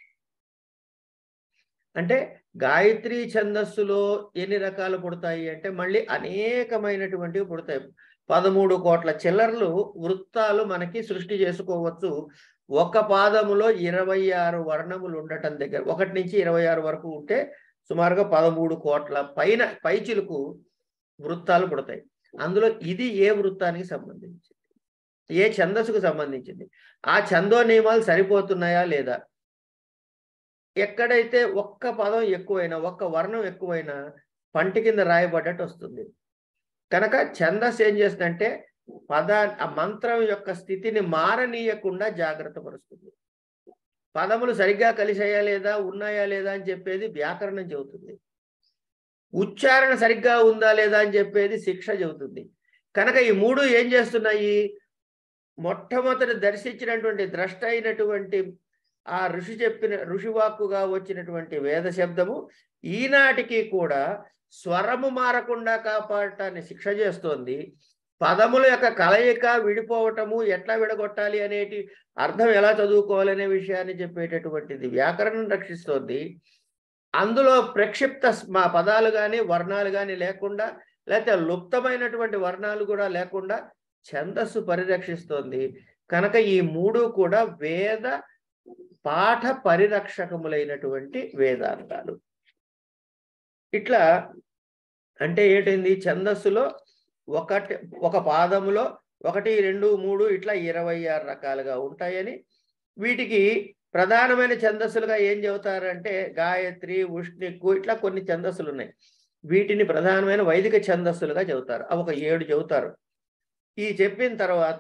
Speaker 1: అంటే గాయత్రి ఛందస్సులో ఎన్ని రకాలు పుడతాయి అంటే మళ్ళీ అనేకమైనటువంటివి పుడతాయి పదమూడు కోట్ల చిల్లర్లు వృత్తాలు మనకి సృష్టి చేసుకోవచ్చు ఒక పాదములో ఇరవై ఆరు వర్ణములు ఉండటం దగ్గర ఒకటి నుంచి ఇరవై ఆరు వరకు ఉంటే సుమారుగా పదమూడు కోట్ల పైన పైచిలకు వృత్తాలు పుడతాయి అందులో ఇది ఏ వృత్తానికి సంబంధించింది ఏ ఛందస్సుకు సంబంధించింది ఆ ఛందో నియమాలు సరిపోతున్నాయా లేదా ఎక్కడైతే ఒక్క పదం ఎక్కువైనా ఒక్క వర్ణం ఎక్కువైనా పంట కింద రాయబడ్డట్టు వస్తుంది కనుక ఛందస్సు ఏం చేస్తుందంటే పద ఆ మంత్రం యొక్క స్థితిని మారనీయకుండా జాగ్రత్త పరుస్తుంది పదములు సరిగ్గా కలిసాయా లేదా ఉన్నాయా లేదా అని చెప్పేది వ్యాకరణం చెబుతుంది ఉచ్చారణ సరిగ్గా ఉందా లేదా అని చెప్పేది శిక్ష చెబుతుంది కనుక ఈ మూడు ఏం చేస్తున్నాయి మొట్టమొదటి దర్శించినటువంటి ద్రష్ట అయినటువంటి ఆ ఋషి చెప్పిన ఋషివాక్కుగా వచ్చినటువంటి వేద శబ్దము ఈనాటికి కూడా స్వరము మారకుండా కాపాడటాన్ని శిక్ష చేస్తోంది పదముల యొక్క కలయిక విడిపోవటము ఎట్లా విడగొట్టాలి అనేటి అర్థం ఎలా చదువుకోవాలనే విషయాన్ని చెప్పేటటువంటిది వ్యాకరణం రక్షిస్తోంది అందులో ప్రక్షిప్త మా పదాలు కానీ వర్ణాలు కానీ లేకుండా లేకపోతే లుప్తమైనటువంటి వర్ణాలు కూడా లేకుండా ఛందస్సు పరిరక్షిస్తోంది కనుక ఈ మూడు కూడా వేద పాఠ పరిరక్షకములైనటువంటి వేదాంతాలు ఇట్లా అంటే ఏంటైంది ఛందస్సులో ఒకటి ఒక పాదములో ఒకటి రెండు మూడు ఇట్లా ఇరవై ఆరు రకాలుగా ఉంటాయని వీటికి ప్రధానమైన ఛందస్సులుగా ఏం చెబుతారంటే గాయత్రి ఉష్ణిక్కు ఇట్లా కొన్ని ఛందస్సులు ఉన్నాయి వీటిని ప్రధానమైన వైదిక ఛందస్సులుగా చెబుతారు అవి ఒక ఏడు చెబుతారు ఈ చెప్పిన తర్వాత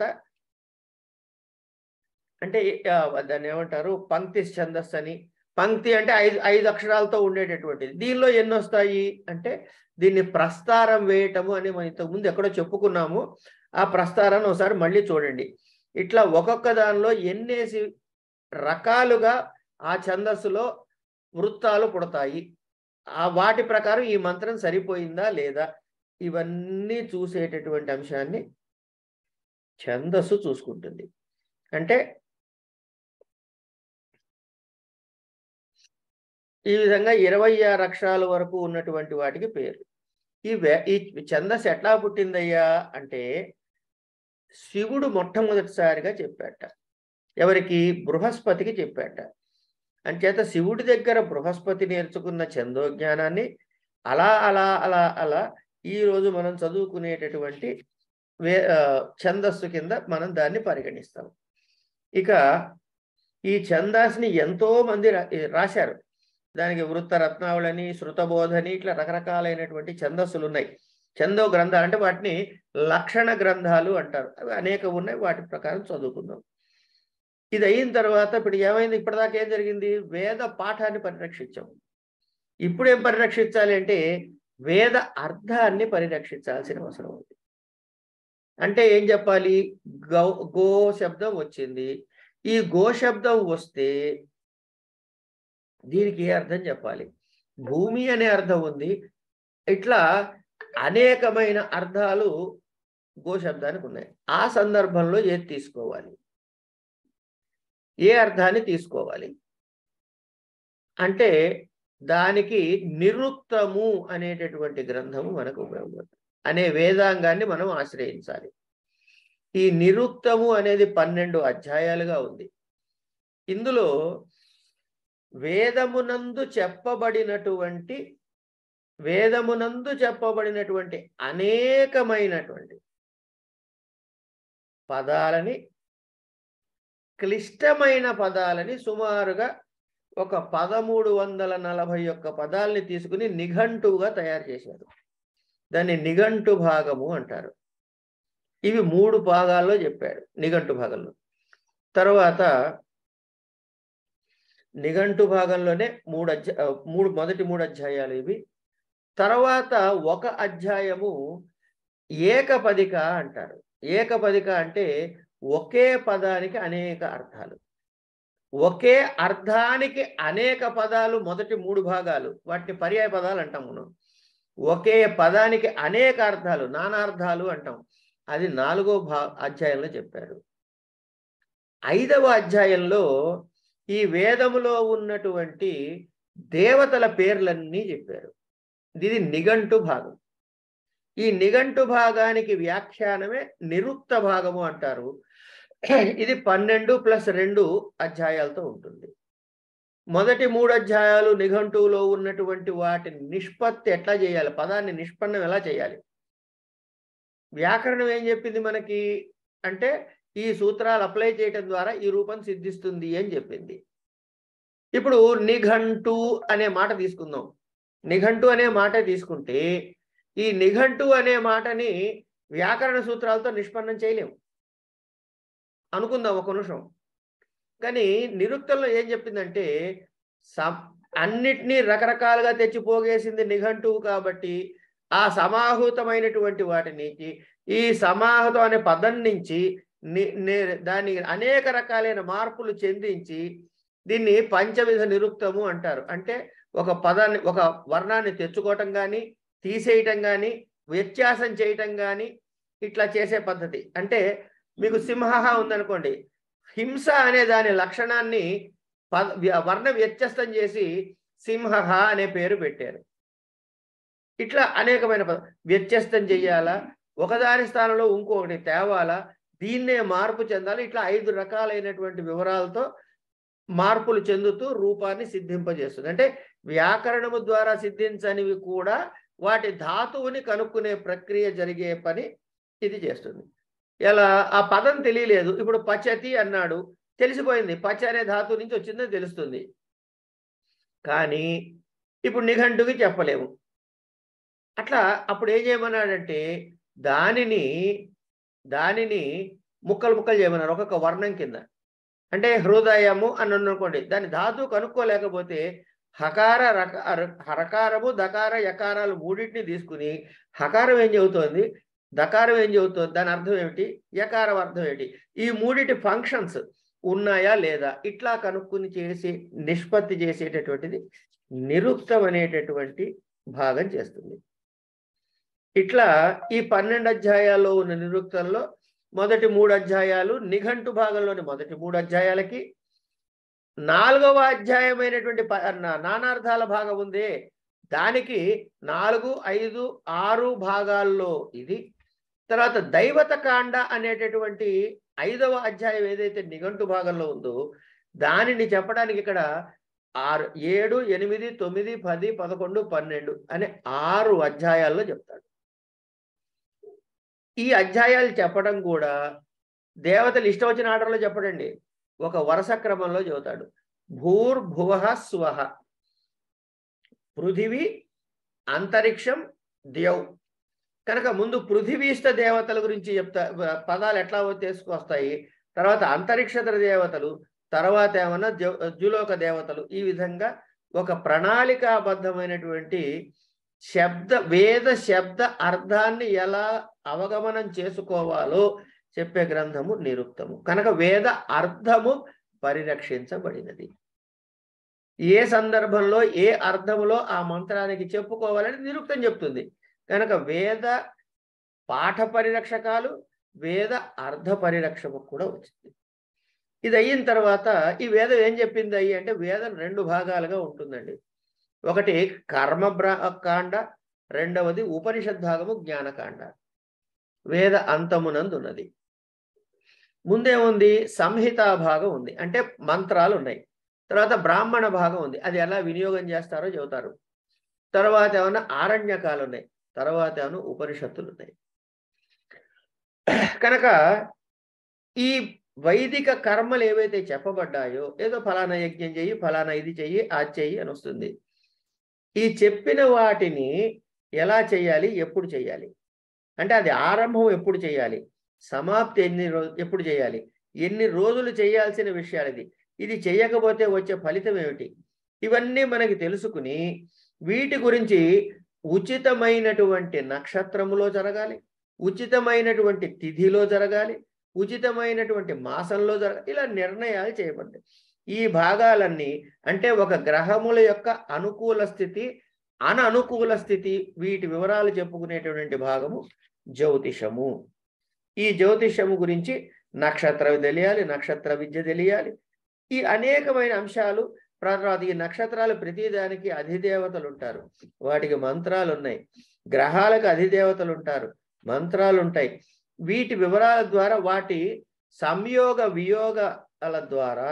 Speaker 1: అంటే ఆ, దాన్ని ఏమంటారు పంక్తి ఛందస్సు అని పంక్తి అంటే ఐదు ఐదు అక్షరాలతో ఉండేటటువంటిది దీనిలో ఎన్ని వస్తాయి అంటే దీన్ని ప్రస్తారం వేయటము అని మనం ఇంతకు ముందు ఎక్కడో చెప్పుకున్నాము ఆ ప్రస్తారాన్ని ఒకసారి మళ్ళీ చూడండి ఇట్లా ఒక్కొక్క దానిలో ఎన్నేసి రకాలుగా ఆ ఛందస్సులో వృత్తాలు పుడతాయి ఆ వాటి ప్రకారం ఈ మంత్రం సరిపోయిందా లేదా ఇవన్నీ చూసేటటువంటి అంశాన్ని ఛందస్సు చూసుకుంటుంది అంటే ఈ విధంగా ఇరవై ఆరు అక్షరాల వరకు ఉన్నటువంటి వాటికి పేరు ఈ వే ఈ ఛందస్సు ఎట్లా పుట్టిందయ్యా అంటే శివుడు మొట్టమొదటిసారిగా చెప్పాట ఎవరికి బృహస్పతికి చెప్పాట అంచేత శివుడి దగ్గర బృహస్పతి నేర్చుకున్న ఛందోజ్ఞానాన్ని అలా అలా అలా అలా ఈ రోజు మనం చదువుకునేటటువంటి వే ఆ, ఛందస్సు కింద మనం దాన్ని పరిగణిస్తాం ఇక ఈ ఛందాస్ని ఎంతో మంది రా- రాశారు దానికి వృత్త రత్నావళని శృతబోధని ఇట్లా రకరకాలైనటువంటి ఛందస్సులు ఉన్నాయి ఛందో గ్రంథాలు అంటే వాటిని లక్షణ గ్రంథాలు అంటారు అవి అనేక ఉన్నాయి వాటి ప్రకారం చదువుకుందాం ఇది అయిన తర్వాత ఇప్పుడు ఏమైంది ఇప్పటిదాకా ఏం జరిగింది వేద పాఠాన్ని పరిరక్షించాం ఇప్పుడు ఏం పరిరక్షించాలి అంటే వేద అర్థాన్ని పరిరక్షించాల్సిన అవసరం ఉంది అంటే ఏం చెప్పాలి గౌ గో శబ్దం వచ్చింది ఈ గో శబ్దం వస్తే దీనికి ఏ అర్థం చెప్పాలి భూమి అనే అర్థం ఉంది ఇట్లా అనేకమైన అర్థాలు గో శబ్దానికి ఉన్నాయి ఆ సందర్భంలో ఏది తీసుకోవాలి ఏ అర్థాన్ని తీసుకోవాలి అంటే దానికి నిరుక్తము అనేటటువంటి గ్రంథము మనకు ఉపయోగపడుతుంది అనే వేదాంగాన్ని మనం ఆశ్రయించాలి ఈ నిరుక్తము అనేది పన్నెండు అధ్యాయాలుగా ఉంది ఇందులో వేదమునందు చెప్పబడినటువంటి వేదమునందు చెప్పబడినటువంటి అనేకమైనటువంటి పదాలని క్లిష్టమైన పదాలని సుమారుగా ఒక పదమూడు వందల నలభై ఒక్క పదాలని తీసుకుని నిఘంటువుగా తయారు చేశారు దాన్ని నిఘంటు భాగము అంటారు ఇవి మూడు భాగాల్లో చెప్పాడు నిఘంటు భాగంలో తర్వాత నిఘంటు భాగంలోనే మూడు అధ్యాయ మూడు మొదటి మూడు అధ్యాయాలు ఇవి తర్వాత ఒక అధ్యాయము ఏకపదిక అంటారు ఏకపదిక అంటే ఒకే పదానికి అనేక అర్థాలు ఒకే అర్థానికి అనేక పదాలు మొదటి మూడు భాగాలు వాటిని పర్యాయ పదాలు అంటాం మనం ఒకే పదానికి అనేక అర్థాలు నానార్థాలు అంటాం అది నాలుగో భా అధ్యాయంలో చెప్పారు ఐదవ అధ్యాయంలో ఈ వేదములో ఉన్నటువంటి దేవతల పేర్లన్నీ చెప్పారు ఇది నిఘంటు భాగం ఈ నిఘంటు భాగానికి వ్యాఖ్యానమే నిరుక్త భాగము అంటారు ఇది పన్నెండు ప్లస్ రెండు అధ్యాయాలతో ఉంటుంది మొదటి మూడు అధ్యాయాలు నిఘంటువులో ఉన్నటువంటి వాటి నిష్పత్తి ఎట్లా చేయాలి పదాన్ని నిష్పన్నం ఎలా చేయాలి వ్యాకరణం ఏం చెప్పింది మనకి అంటే ఈ సూత్రాలు అప్లై చేయటం ద్వారా ఈ రూపం సిద్ధిస్తుంది అని చెప్పింది ఇప్పుడు నిఘంటు అనే మాట తీసుకుందాం నిఘంటు అనే మాట తీసుకుంటే ఈ నిఘంటు అనే మాటని వ్యాకరణ సూత్రాలతో నిష్పన్నం చేయలేము అనుకుందాం ఒక నిమిషం కానీ నిరుక్తంలో ఏం చెప్పిందంటే స అన్నిటినీ రకరకాలుగా తెచ్చి పోగేసింది నిఘంటువు కాబట్టి ఆ సమాహూతమైనటువంటి వాటి నుంచి ఈ సమాహుతం అనే పదం నుంచి ని- ని- దాన్ని అనేక రకాలైన మార్పులు చెందించి దీన్ని పంచవిధ నిరుక్తము అంటారు అంటే ఒక పదాన్ని ఒక వర్ణాన్ని తెచ్చుకోవటం కానీ తీసేయటం కానీ వ్యత్యాసం చేయటం కానీ ఇట్లా చేసే పద్ధతి అంటే మీకు సింహ ఉందనుకోండి హింస అనే దాని లక్షణాన్ని పద వ్య- వర్ణ వ్యత్యస్తం చేసి సింహ అనే పేరు పెట్టారు ఇట్లా అనేకమైన పద వ్యత్యస్తం చెయ్యాలా ఒకదాని స్థానంలో ఇంకొకటి తేవాలా దీన్నే మార్పు చెందాలి ఇట్లా ఐదు రకాలైనటువంటి వివరాలతో మార్పులు చెందుతూ రూపాన్ని సిద్ధింపజేస్తుంది అంటే వ్యాకరణము ద్వారా సిద్ధించనివి కూడా వాటి ధాతువుని కనుక్కునే ప్రక్రియ జరిగే పని ఇది చేస్తుంది ఎలా ఆ పదం తెలియలేదు ఇప్పుడు పచతి అన్నాడు తెలిసిపోయింది పచ అనే ధాతువు నుంచి వచ్చిందని తెలుస్తుంది కానీ ఇప్పుడు నిఘంటుకి చెప్పలేము అట్లా అప్పుడు ఏం చేయమన్నాడంటే దానిని దానిని ముక్కలు ముక్కలు చేయమన్నారు ఒక్కొక్క వర్ణం కింద అంటే హృదయము అని అనుకోండి దాని ధాతువు కనుక్కోలేకపోతే హకార రక అర- హరకారము దకార యకారాలు మూడింటిని తీసుకుని హకారం ఏం చెబుతోంది దకారం ఏం చెబుతోంది దాని అర్థం ఏమిటి యకారం అర్థం ఏమిటి ఈ మూడిటి ఫంక్షన్స్ ఉన్నాయా లేదా ఇట్లా కనుక్కుని చేసి నిష్పత్తి చేసేటటువంటిది నిరుక్తం అనేటటువంటి భాగం చేస్తుంది ఇట్లా ఈ పన్నెండు అధ్యాయాల్లో ఉన్న నిరుక్తంలో మొదటి మూడు అధ్యాయాలు నిఘంటు భాగంలోని మొదటి మూడు అధ్యాయాలకి నాలుగవ అధ్యాయమైనటువంటి ప- నా- నానార్థాల భాగం ఉందే దానికి నాలుగు ఐదు ఆరు భాగాల్లో ఇది తర్వాత దైవత కాండ అనేటటువంటి ఐదవ అధ్యాయం ఏదైతే నిఘంటు భాగంలో ఉందో దానిని చెప్పడానికి ఇక్కడ ఆరు ఏడు ఎనిమిది తొమ్మిది పది పదకొండు పన్నెండు అనే ఆరు అధ్యాయాల్లో చెప్తాడు ఈ అధ్యాయాలు చెప్పడం కూడా దేవతలు ఇష్టం వచ్చిన ఆర్డర్లో చెప్పడండి ఒక వరుస క్రమంలో చెబుతాడు భూర్భువ స్వహ పృథివీ అంతరిక్షం దేవ్ కనుక ముందు పృథివీష్ట దేవతల గురించి చెప్తా పదాలు ఎట్లా తీసుకొస్తాయి తర్వాత అంతరిక్షతర దేవతలు తర్వాత ఏమన్నా జ- జులోక దేవతలు ఈ విధంగా ఒక ప్రణాళికాబద్ధమైనటువంటి శబ్ద వేద శబ్ద అర్థాన్ని ఎలా అవగమనం చేసుకోవాలో చెప్పే గ్రంథము నిరుక్తము కనుక వేద అర్థము పరిరక్షించబడినది ఏ సందర్భంలో ఏ అర్థములో ఆ మంత్రానికి చెప్పుకోవాలని నిరుక్తం చెప్తుంది కనుక వేద పాఠ పరిరక్షకాలు వేద అర్థ పరిరక్షకు కూడా వచ్చింది ఇది అయిన తర్వాత ఈ వేదం ఏం చెప్పింది అయ్యి అంటే వేదం రెండు భాగాలుగా ఉంటుందండి ఒకటి కర్మ బ్ర- కాండ రెండవది ఉపనిషద్ భాగము జ్ఞానకాండ వేద అంతమునందు ఉన్నది ముందేముంది సంహితా భాగం ఉంది అంటే మంత్రాలు ఉన్నాయి తర్వాత బ్రాహ్మణ భాగం ఉంది అది ఎలా వినియోగం చేస్తారో చెబుతారు తర్వాత ఏమైనా ఆరణ్యకాలు ఉన్నాయి తర్వాత ఏమైనా ఉపనిషత్తులు ఉన్నాయి కనుక ఈ వైదిక కర్మలు ఏవైతే చెప్పబడ్డాయో ఏదో ఫలానా యజ్ఞం చెయ్యి ఫలానా ఇది చెయ్యి అది చెయ్యి అని వస్తుంది ఈ చెప్పిన వాటిని ఎలా చేయాలి ఎప్పుడు చేయాలి అంటే అది ఆరంభం ఎప్పుడు చేయాలి సమాప్తి ఎన్ని రోజు ఎప్పుడు చేయాలి ఎన్ని రోజులు చేయాల్సిన విషయాలు ఇది ఇది చేయకపోతే వచ్చే ఫలితం ఏమిటి ఇవన్నీ మనకి తెలుసుకుని వీటి గురించి ఉచితమైనటువంటి నక్షత్రములో జరగాలి ఉచితమైనటువంటి తిథిలో జరగాలి ఉచితమైనటువంటి మాసంలో జరగాలి ఇలా నిర్ణయాలు చేయబడ్డాయి ఈ భాగాలన్నీ అంటే ఒక గ్రహముల యొక్క అనుకూల స్థితి అననుకూల స్థితి వీటి వివరాలు చెప్పుకునేటటువంటి భాగము జ్యోతిషము ఈ జ్యోతిషము గురించి నక్షత్ర తెలియాలి నక్షత్ర విద్య తెలియాలి ఈ అనేకమైన అంశాలు తర్వాత ఈ నక్షత్రాలు ప్రతిదానికి అధిదేవతలు ఉంటారు వాటికి మంత్రాలు ఉన్నాయి గ్రహాలకు అధిదేవతలు ఉంటారు మంత్రాలు ఉంటాయి వీటి వివరాల ద్వారా వాటి సంయోగ వియోగాల ద్వారా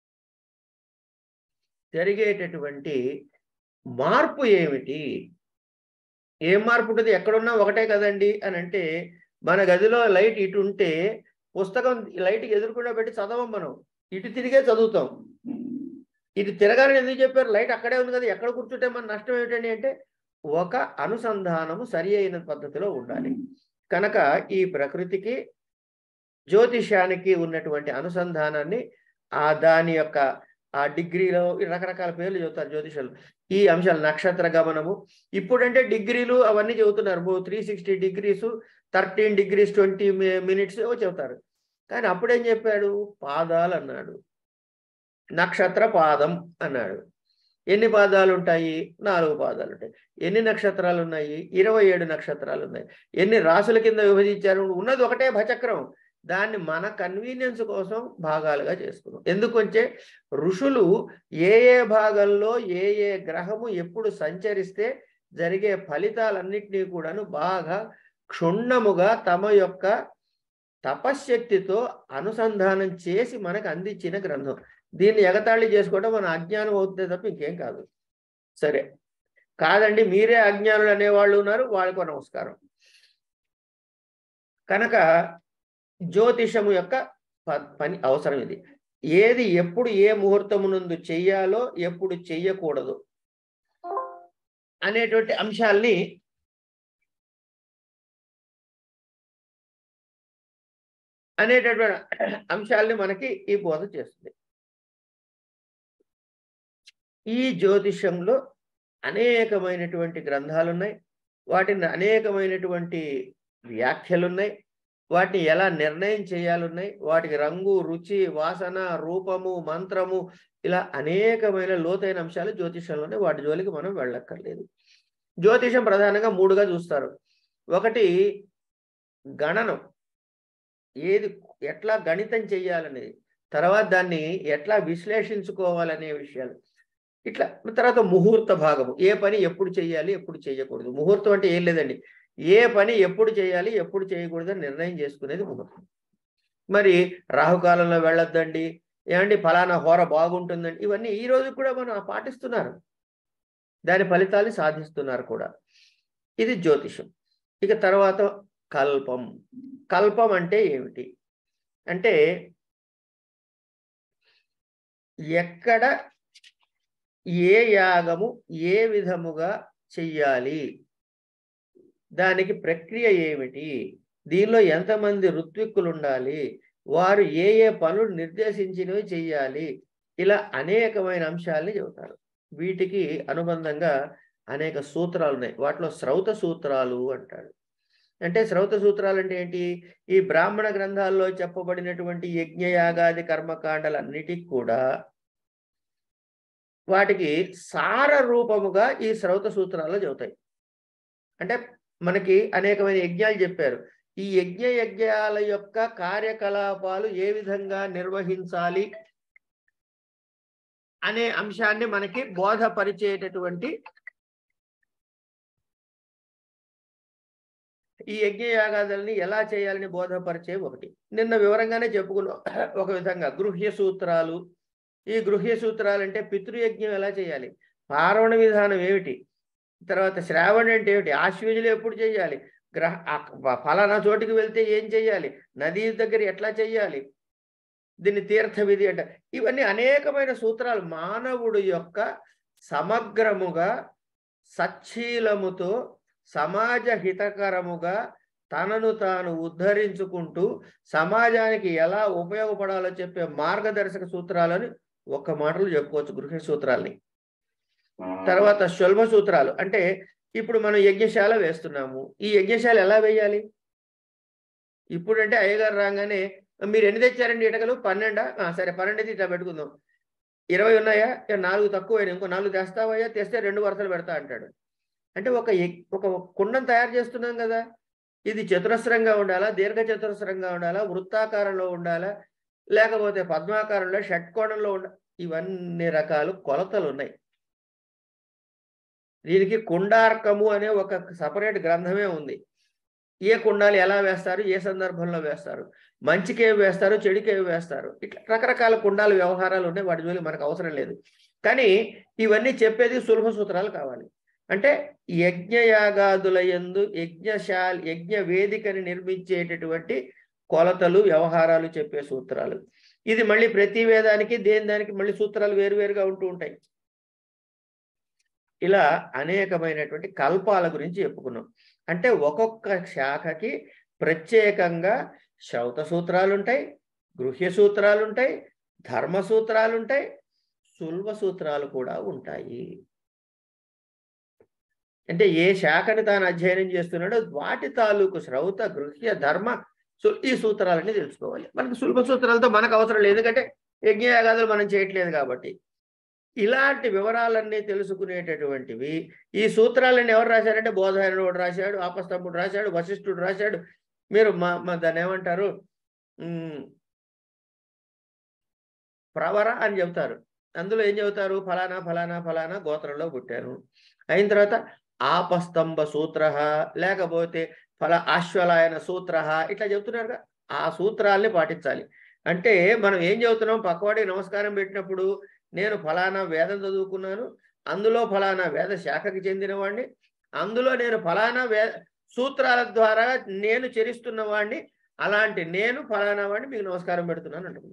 Speaker 1: జరిగేటటువంటి మార్పు ఏమిటి ఏం మార్పు ఉంటుంది ఎక్కడున్నా ఒకటే కదండి అని అంటే మన గదిలో లైట్ ఇటు ఉంటే పుస్తకం లైట్కి ఎదురుకుండా పెట్టి చదవం మనం ఇటు తిరిగే చదువుతాం ఇటు తిరగాలని ఎందుకు చెప్పారు లైట్ అక్కడే ఉంది కదా ఎక్కడ కూర్చుంటే మన నష్టం ఏమిటండి అంటే ఒక అనుసంధానము సరి అయిన పద్ధతిలో ఉండాలి కనుక ఈ ప్రకృతికి జ్యోతిష్యానికి ఉన్నటువంటి అనుసంధానాన్ని ఆ దాని యొక్క ఆ డిగ్రీలో రకరకాల పేర్లు చెబుతారు జ్యోతిషాలు ఈ అంశాలు నక్షత్ర గమనము ఇప్పుడంటే డిగ్రీలు అవన్నీ చెబుతున్నారు three sixty degrees thirteen degrees twenty minutes చెబుతారు కానీ అప్పుడేం చెప్పాడు పాదాలు అన్నాడు నక్షత్ర పాదం అన్నాడు ఎన్ని పాదాలు ఉంటాయి నాలుగు పాదాలు ఉంటాయి ఎన్ని నక్షత్రాలు ఉన్నాయి ఇరవై ఏడు నక్షత్రాలు ఉన్నాయి ఎన్ని రాసుల కింద విభజించారు ఉన్నది ఒకటే భచక్రం దాన్ని మన కన్వీనియన్స్ కోసం భాగాలుగా చేసుకున్నాం ఎందుకంటే ఋషులు ఏ ఏ భాగంలో ఏ ఏ గ్రహము ఎప్పుడు సంచరిస్తే జరిగే ఫలితాలన్నింటినీ కూడాను బాగా క్షుణ్ణముగా తమ యొక్క తపశ్శక్తితో అనుసంధానం చేసి మనకు అందించిన గ్రంథం దీన్ని ఎగతాళి చేసుకోవడం మన అజ్ఞానం అవుతుంది తప్ప ఇంకేం కాదు సరే కాదండి మీరే అజ్ఞానులు అనేవాళ్ళు ఉన్నారు వాళ్ళకు నమస్కారం కనుక జ్యోతిషము యొక్క పని అవసరం ఇది ఏది ఎప్పుడు ఏ ముహూర్తమునందు చెయ్యాలో ఎప్పుడు చెయ్యకూడదు అనేటువంటి అంశాల్ని అనేటటువంటి అంశాల్ని మనకి ఈ బోధ చేస్తుంది ఈ జ్యోతిషంలో అనేకమైనటువంటి గ్రంథాలు ఉన్నాయి వాటిని అనేకమైనటువంటి వ్యాఖ్యలు ఉన్నాయి వాటిని ఎలా నిర్ణయం చేయాలున్నాయి వాటికి రంగు రుచి వాసన రూపము మంత్రము ఇలా అనేకమైన లోతైన అంశాలు జ్యోతిషంలోనే వాటి జోలికి మనం వెళ్ళక్కర్లేదు జ్యోతిషం ప్రధానంగా మూడుగా చూస్తారు ఒకటి గణనం ఏది ఎట్లా గణితం చేయాలనేది తర్వాత దాన్ని ఎట్లా విశ్లేషించుకోవాలనే విషయాలు ఇట్లా తర్వాత ముహూర్త భాగము ఏ పని ఎప్పుడు చేయాలి ఎప్పుడు చేయకూడదు ముహూర్తం అంటే ఏం లేదండి ఏ పని ఎప్పుడు చేయాలి ఎప్పుడు చేయకూడదు అని నిర్ణయం చేసుకునేది ముహూర్తం మరి రాహుకాలంలో వెళ్ళొద్దండి ఏమండి ఫలానా హోర బాగుంటుందండి ఇవన్నీ ఈ రోజు కూడా మనం పాటిస్తున్నారు దాని ఫలితాలు సాధిస్తున్నారు కూడా ఇది జ్యోతిషం ఇక తర్వాత కల్పం కల్పం అంటే ఏమిటి అంటే ఎక్కడ ఏ యాగము ఏ విధముగా చెయ్యాలి దానికి ప్రక్రియ ఏమిటి దీనిలో ఎంతమంది ఋత్విక్కులు ఉండాలి వారు ఏ ఏ పనులు నిర్దేశించినవి చెయ్యాలి ఇలా అనేకమైన అంశాలని చెబుతారు వీటికి అనుబంధంగా అనేక సూత్రాలు ఉన్నాయి వాటిలో శ్రౌత సూత్రాలు అంటాడు అంటే శ్రౌత సూత్రాలు అంటే ఏంటి ఈ బ్రాహ్మణ గ్రంథాల్లో చెప్పబడినటువంటి యజ్ఞయాగాది కర్మకాండలన్నిటికి కూడా వాటికి సార రూపముగా ఈ శ్రౌత సూత్రాలు చెబుతాయి అంటే మనకి అనేకమైన యజ్ఞాలు చెప్పారు ఈ యజ్ఞ యజ్ఞాల యొక్క కార్యకలాపాలు ఏ విధంగా నిర్వహించాలి అనే అంశాన్ని మనకి బోధపరిచేటటువంటి ఈ యజ్ఞయాగాదుల్ని ఎలా చేయాలని బోధపరిచే ఒకటి నిన్న వివరంగానే చెప్పుకున్నాం ఒక విధంగా గృహ్య సూత్రాలు ఈ గృహ్య సూత్రాలు అంటే పితృయజ్ఞం ఎలా చేయాలి పారవణ విధానం ఏమిటి తర్వాత శ్రావణ అంటే ఏమిటి ఆశ్వజులు ఎప్పుడు చేయాలి గ్రహ ఫలానా చోటికి వెళ్తే ఏం చెయ్యాలి నదీ దగ్గర ఎట్లా చెయ్యాలి దీన్ని తీర్థ విధి అంట ఇవన్నీ అనేకమైన సూత్రాలు మానవుడు యొక్క సమగ్రముగా సచ్చీలముతో సమాజ హితకరముగా తనను తాను ఉద్ధరించుకుంటూ సమాజానికి ఎలా ఉపయోగపడాలో చెప్పే మార్గదర్శక సూత్రాలని ఒక్క మాటలు చెప్పుకోవచ్చు గృహ సూత్రాల్ని తర్వాత శుల్భ సూత్రాలు అంటే ఇప్పుడు మనం యజ్ఞశాల వేస్తున్నాము ఈ యజ్ఞశాల ఎలా వేయాలి ఇప్పుడంటే అయ్యగారు రాగానే మీరు ఎన్ని తెచ్చారండి ఇటకలు పన్నెండా సరే పన్నెండు అయితే ఇట్లా పెట్టుకుందాం ఇరవై ఉన్నాయా నాలుగు తక్కువ ఇంకో నాలుగు తెస్తావయ్యా తెస్తే రెండు వరుసలు పెడతా అంటాడు అంటే ఒక ఒక కుండం తయారు చేస్తున్నాం కదా ఇది చతురస్రంగా ఉండాలా దీర్ఘ చతురస్రంగా ఉండాలా వృత్తాకారంలో ఉండాలా లేకపోతే పద్మాకారంలో షట్కోణంలో ఉండ ఇవన్నీ రకాలు కొలతలు ఉన్నాయి దీనికి కుండార్కము అనే ఒక సపరేట్ గ్రంథమే ఉంది ఏ కుండాలు ఎలా వేస్తారు ఏ సందర్భంలో వేస్తారు మంచికేవి వేస్తారు చెడుకేవి వేస్తారు ఇట్లా రకరకాల కుండాల వ్యవహారాలు ఉన్నాయి వాటి జోలి మనకు అవసరం లేదు కానీ ఇవన్నీ చెప్పేది సులభ సూత్రాలు కావాలి అంటే యజ్ఞయాగాదుల ఎందు యజ్ఞశాల యజ్ఞ వేదికని నిర్మించేటటువంటి కొలతలు వ్యవహారాలు చెప్పే సూత్రాలు ఇది మళ్ళీ ప్రతి వేదానికి దేని దానికి మళ్ళీ సూత్రాలు వేరువేరుగా ఉంటూ ఉంటాయి ఇలా అనేకమైనటువంటి కల్పాల గురించి చెప్పుకున్నాం అంటే ఒక్కొక్క శాఖకి ప్రత్యేకంగా శ్రౌత సూత్రాలు ఉంటాయి గృహ్య సూత్రాలు ఉంటాయి ధర్మ సూత్రాలు ఉంటాయి సుల్వ సూత్రాలు కూడా ఉంటాయి అంటే ఏ శాఖని తాను అధ్యయనం చేస్తున్నాడో వాటి తాలూకు శ్రౌత గృహ్య ధర్మ సో ఈ సూత్రాలన్నీ తెలుసుకోవాలి మనకి సులభ సూత్రాలతో మనకు అవసరం లేదు ఎందుకంటే యజ్ఞయాగాదులు మనం చేయట్లేదు కాబట్టి ఇలాంటి వివరాలన్నీ తెలుసుకునేటటువంటివి ఈ సూత్రాలన్నీ ఎవరు రాశారంటే బోధాయనుడు ఒకడు రాశాడు ఆపస్తంభుడు రాశాడు వశిష్ఠుడు రాశాడు మీరు మా మా దాన్ని ఏమంటారు ఉమ్, ప్రవర అని చెబుతారు అందులో ఏం చెబుతారు ఫలానా ఫలానా ఫలానా గోత్రంలో పుట్టాను అయిన తర్వాత ఆపస్తంభ సూత్ర లేకపోతే ఫల ఆశ్వలాయన సూత్ర ఇట్లా చెబుతున్నారుగా ఆ సూత్రాల్ని పాటించాలి అంటే మనం ఏం చెబుతున్నాం పక్కవాడికి నమస్కారం పెట్టినప్పుడు నేను ఫలానా వేదం చదువుకున్నాను అందులో ఫలానా వేద శాఖకి చెందిన వాడిని అందులో నేను ఫలానా వే సూత్రాల ద్వారా నేను చరిస్తున్న వాడిని అలాంటి నేను ఫలానా వాడిని మీకు నమస్కారం పెడుతున్నాను అంటున్నాను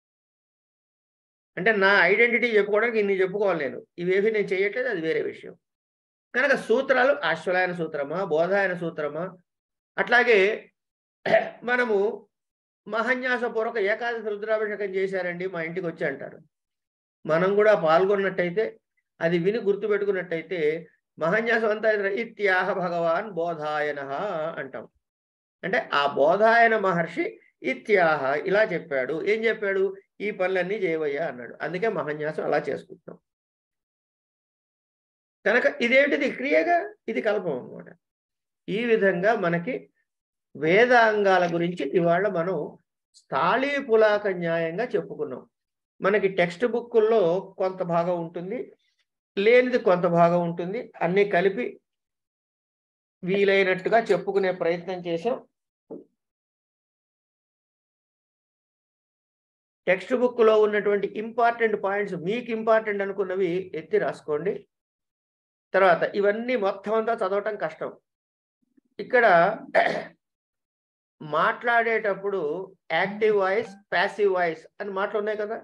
Speaker 1: అంటే నా ఐడెంటిటీ చెప్పుకోవడానికి ఇన్ని చెప్పుకోవాలి నేను ఇవేవి నేను చేయట్లేదు అది వేరే విషయం కనుక సూత్రాలు అశ్వలాయన సూత్రమా బోధాయన సూత్రమా అట్లాగే మనము మహన్యాసపూర్వక ఏకాదశి రుద్రాభిషేకం చేశారండి మా ఇంటికి వచ్చి అంటారు మనం కూడా పాల్గొన్నట్టయితే అది విని గుర్తుపెట్టుకున్నట్టయితే మహన్యాసం అంతా ఇత్యాహ భగవాన్ బోధాయన అంటాం అంటే ఆ బోధాయన మహర్షి ఇత్యాహ ఇలా చెప్పాడు ఏం చెప్పాడు ఈ పనులన్నీ చేయవయ్యా అన్నాడు అందుకే మహన్యాసం అలా చేసుకుంటున్నాం కనుక ఇదేంటిది క్రియగా ఇది కల్పం అన్నమాట ఈ విధంగా మనకి వేదాంగాల గురించి ఇవాళ మనం స్థాళీ పులాక న్యాయంగా చెప్పుకున్నాం మనకి టెక్స్ట్ బుక్కుల్లో కొంత భాగం ఉంటుంది లేనిది కొంత భాగం ఉంటుంది అన్నీ కలిపి వీలైనట్టుగా చెప్పుకునే ప్రయత్నం చేసాం టెక్స్ట్ బుక్లో ఉన్నటువంటి ఇంపార్టెంట్ పాయింట్స్ మీకు ఇంపార్టెంట్ అనుకున్నవి ఎత్తి రాసుకోండి తర్వాత ఇవన్నీ మొత్తం అంతా చదవటం కష్టం ఇక్కడ మాట్లాడేటప్పుడు యాక్టివ్ వాయిస్ ప్యాసివ్ వాయిస్ అని మాటలు ఉన్నాయి కదా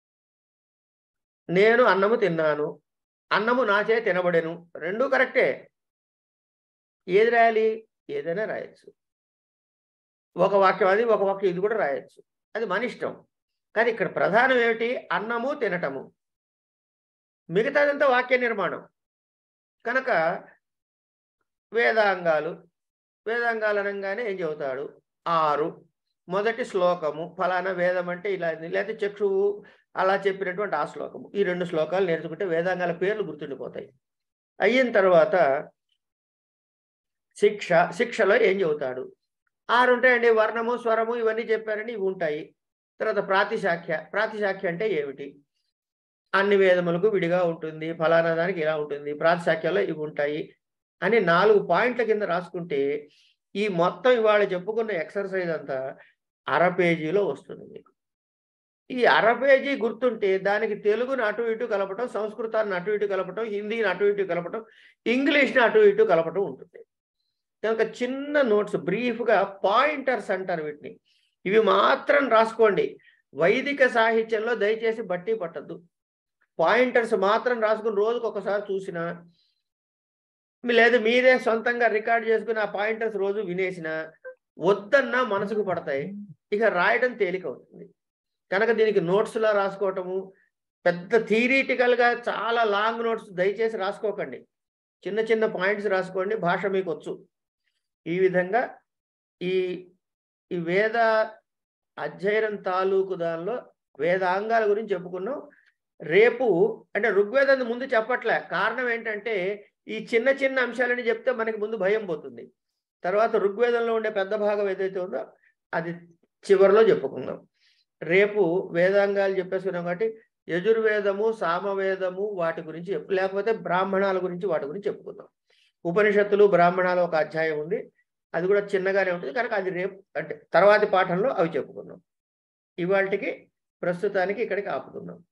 Speaker 1: నేను అన్నము తిన్నాను అన్నము నాచే తినబడెను రెండూ కరెక్టే ఏది రాయాలి ఏదైనా రాయొచ్చు ఒక వాక్యం అది ఒక వాక్యం ఇది కూడా రాయొచ్చు అది మన ఇష్టం కానీ ఇక్కడ ప్రధానం ఏమిటి అన్నము తినటము మిగతాదంతా వాక్య నిర్మాణం కనుక వేదాంగాలు వేదాంగాలు అనగానే ఏం చెబుతాడు ఆరు మొదటి శ్లోకము ఫలానా వేదం అంటే ఇలా లేకపోతే చక్షువు అలా చెప్పినటువంటి ఆ శ్లోకము ఈ రెండు శ్లోకాలు నేర్చుకుంటే వేదాంగాల పేర్లు గుర్తుండిపోతాయి అయిన తర్వాత శిక్ష శిక్షలో ఏం చెబుతాడు ఆరు ఉంటాయండి వర్ణము స్వరము ఇవన్నీ చెప్పారని ఇవి ఉంటాయి తర్వాత ప్రాతిశాఖ్య ప్రాతిశాఖ్య అంటే ఏమిటి అన్ని వేదములకు విడిగా ఉంటుంది ఫలానా దానికి ఇలా ఉంటుంది ప్రాతిశాఖ్యలో ఇవి ఉంటాయి అని నాలుగు పాయింట్ల కింద రాసుకుంటే ఈ మొత్తం ఇవాళ చెప్పుకున్న ఎక్సర్సైజ్ అంతా అర పేజీలో వస్తుంది మీకు ఈ అర పేజీ గుర్తుంటే దానికి తెలుగుని అటు ఇటు కలపటం సంస్కృతాన్ని అటు ఇటు కలపటం హిందీని అటు ఇటు కలపటం ఇంగ్లీష్ని అటు ఇటు కలపటం ఉంటుంది కనుక చిన్న నోట్స్ బ్రీఫ్గా పాయింటర్స్ అంటారు వీటిని ఇవి మాత్రం రాసుకోండి వైదిక సాహిత్యంలో దయచేసి బట్టి పట్టద్దు పాయింటర్స్ మాత్రం రాసుకుని రోజుకు ఒకసారి చూసినా లేదు మీరే సొంతంగా రికార్డ్ చేసుకుని ఆ పాయింటర్స్ రోజు వినేసిన వద్దన్నా మనసుకు పడతాయి ఇక రాయడం తేలిక అవుతుంది కనుక దీనికి నోట్స్లా రాసుకోవటము పెద్ద థియరిటికల్గా చాలా లాంగ్ నోట్స్ దయచేసి రాసుకోకండి చిన్న చిన్న పాయింట్స్ రాసుకోండి భాష మీకు వచ్చు ఈ విధంగా ఈ ఈ వేద అధ్యయనం తాలూకు దానిలో వేదాంగాల గురించి చెప్పుకున్నాం రేపు అంటే ఋగ్వేదం ముందు చెప్పట్లే కారణం ఏంటంటే ఈ చిన్న చిన్న అంశాలని చెప్తే మనకి ముందు భయం పోతుంది తర్వాత ఋగ్వేదంలో ఉండే పెద్ద భాగం ఏదైతే ఉందో అది చివరిలో చెప్పుకుందాం రేపు వేదాంగాలు చెప్పేసుకున్నాం కాబట్టి యజుర్వేదము సామవేదము వాటి గురించి చెప్పు లేకపోతే బ్రాహ్మణాల గురించి వాటి గురించి చెప్పుకుందాం ఉపనిషత్తులు బ్రాహ్మణాలు ఒక అధ్యాయం ఉంది అది కూడా చిన్నగానే ఉంటుంది కనుక అది రేపు అంటే తర్వాతి పాఠంలో అవి చెప్పుకుందాం ఇవాళకి ప్రస్తుతానికి ఇక్కడికి ఆపుకుందాం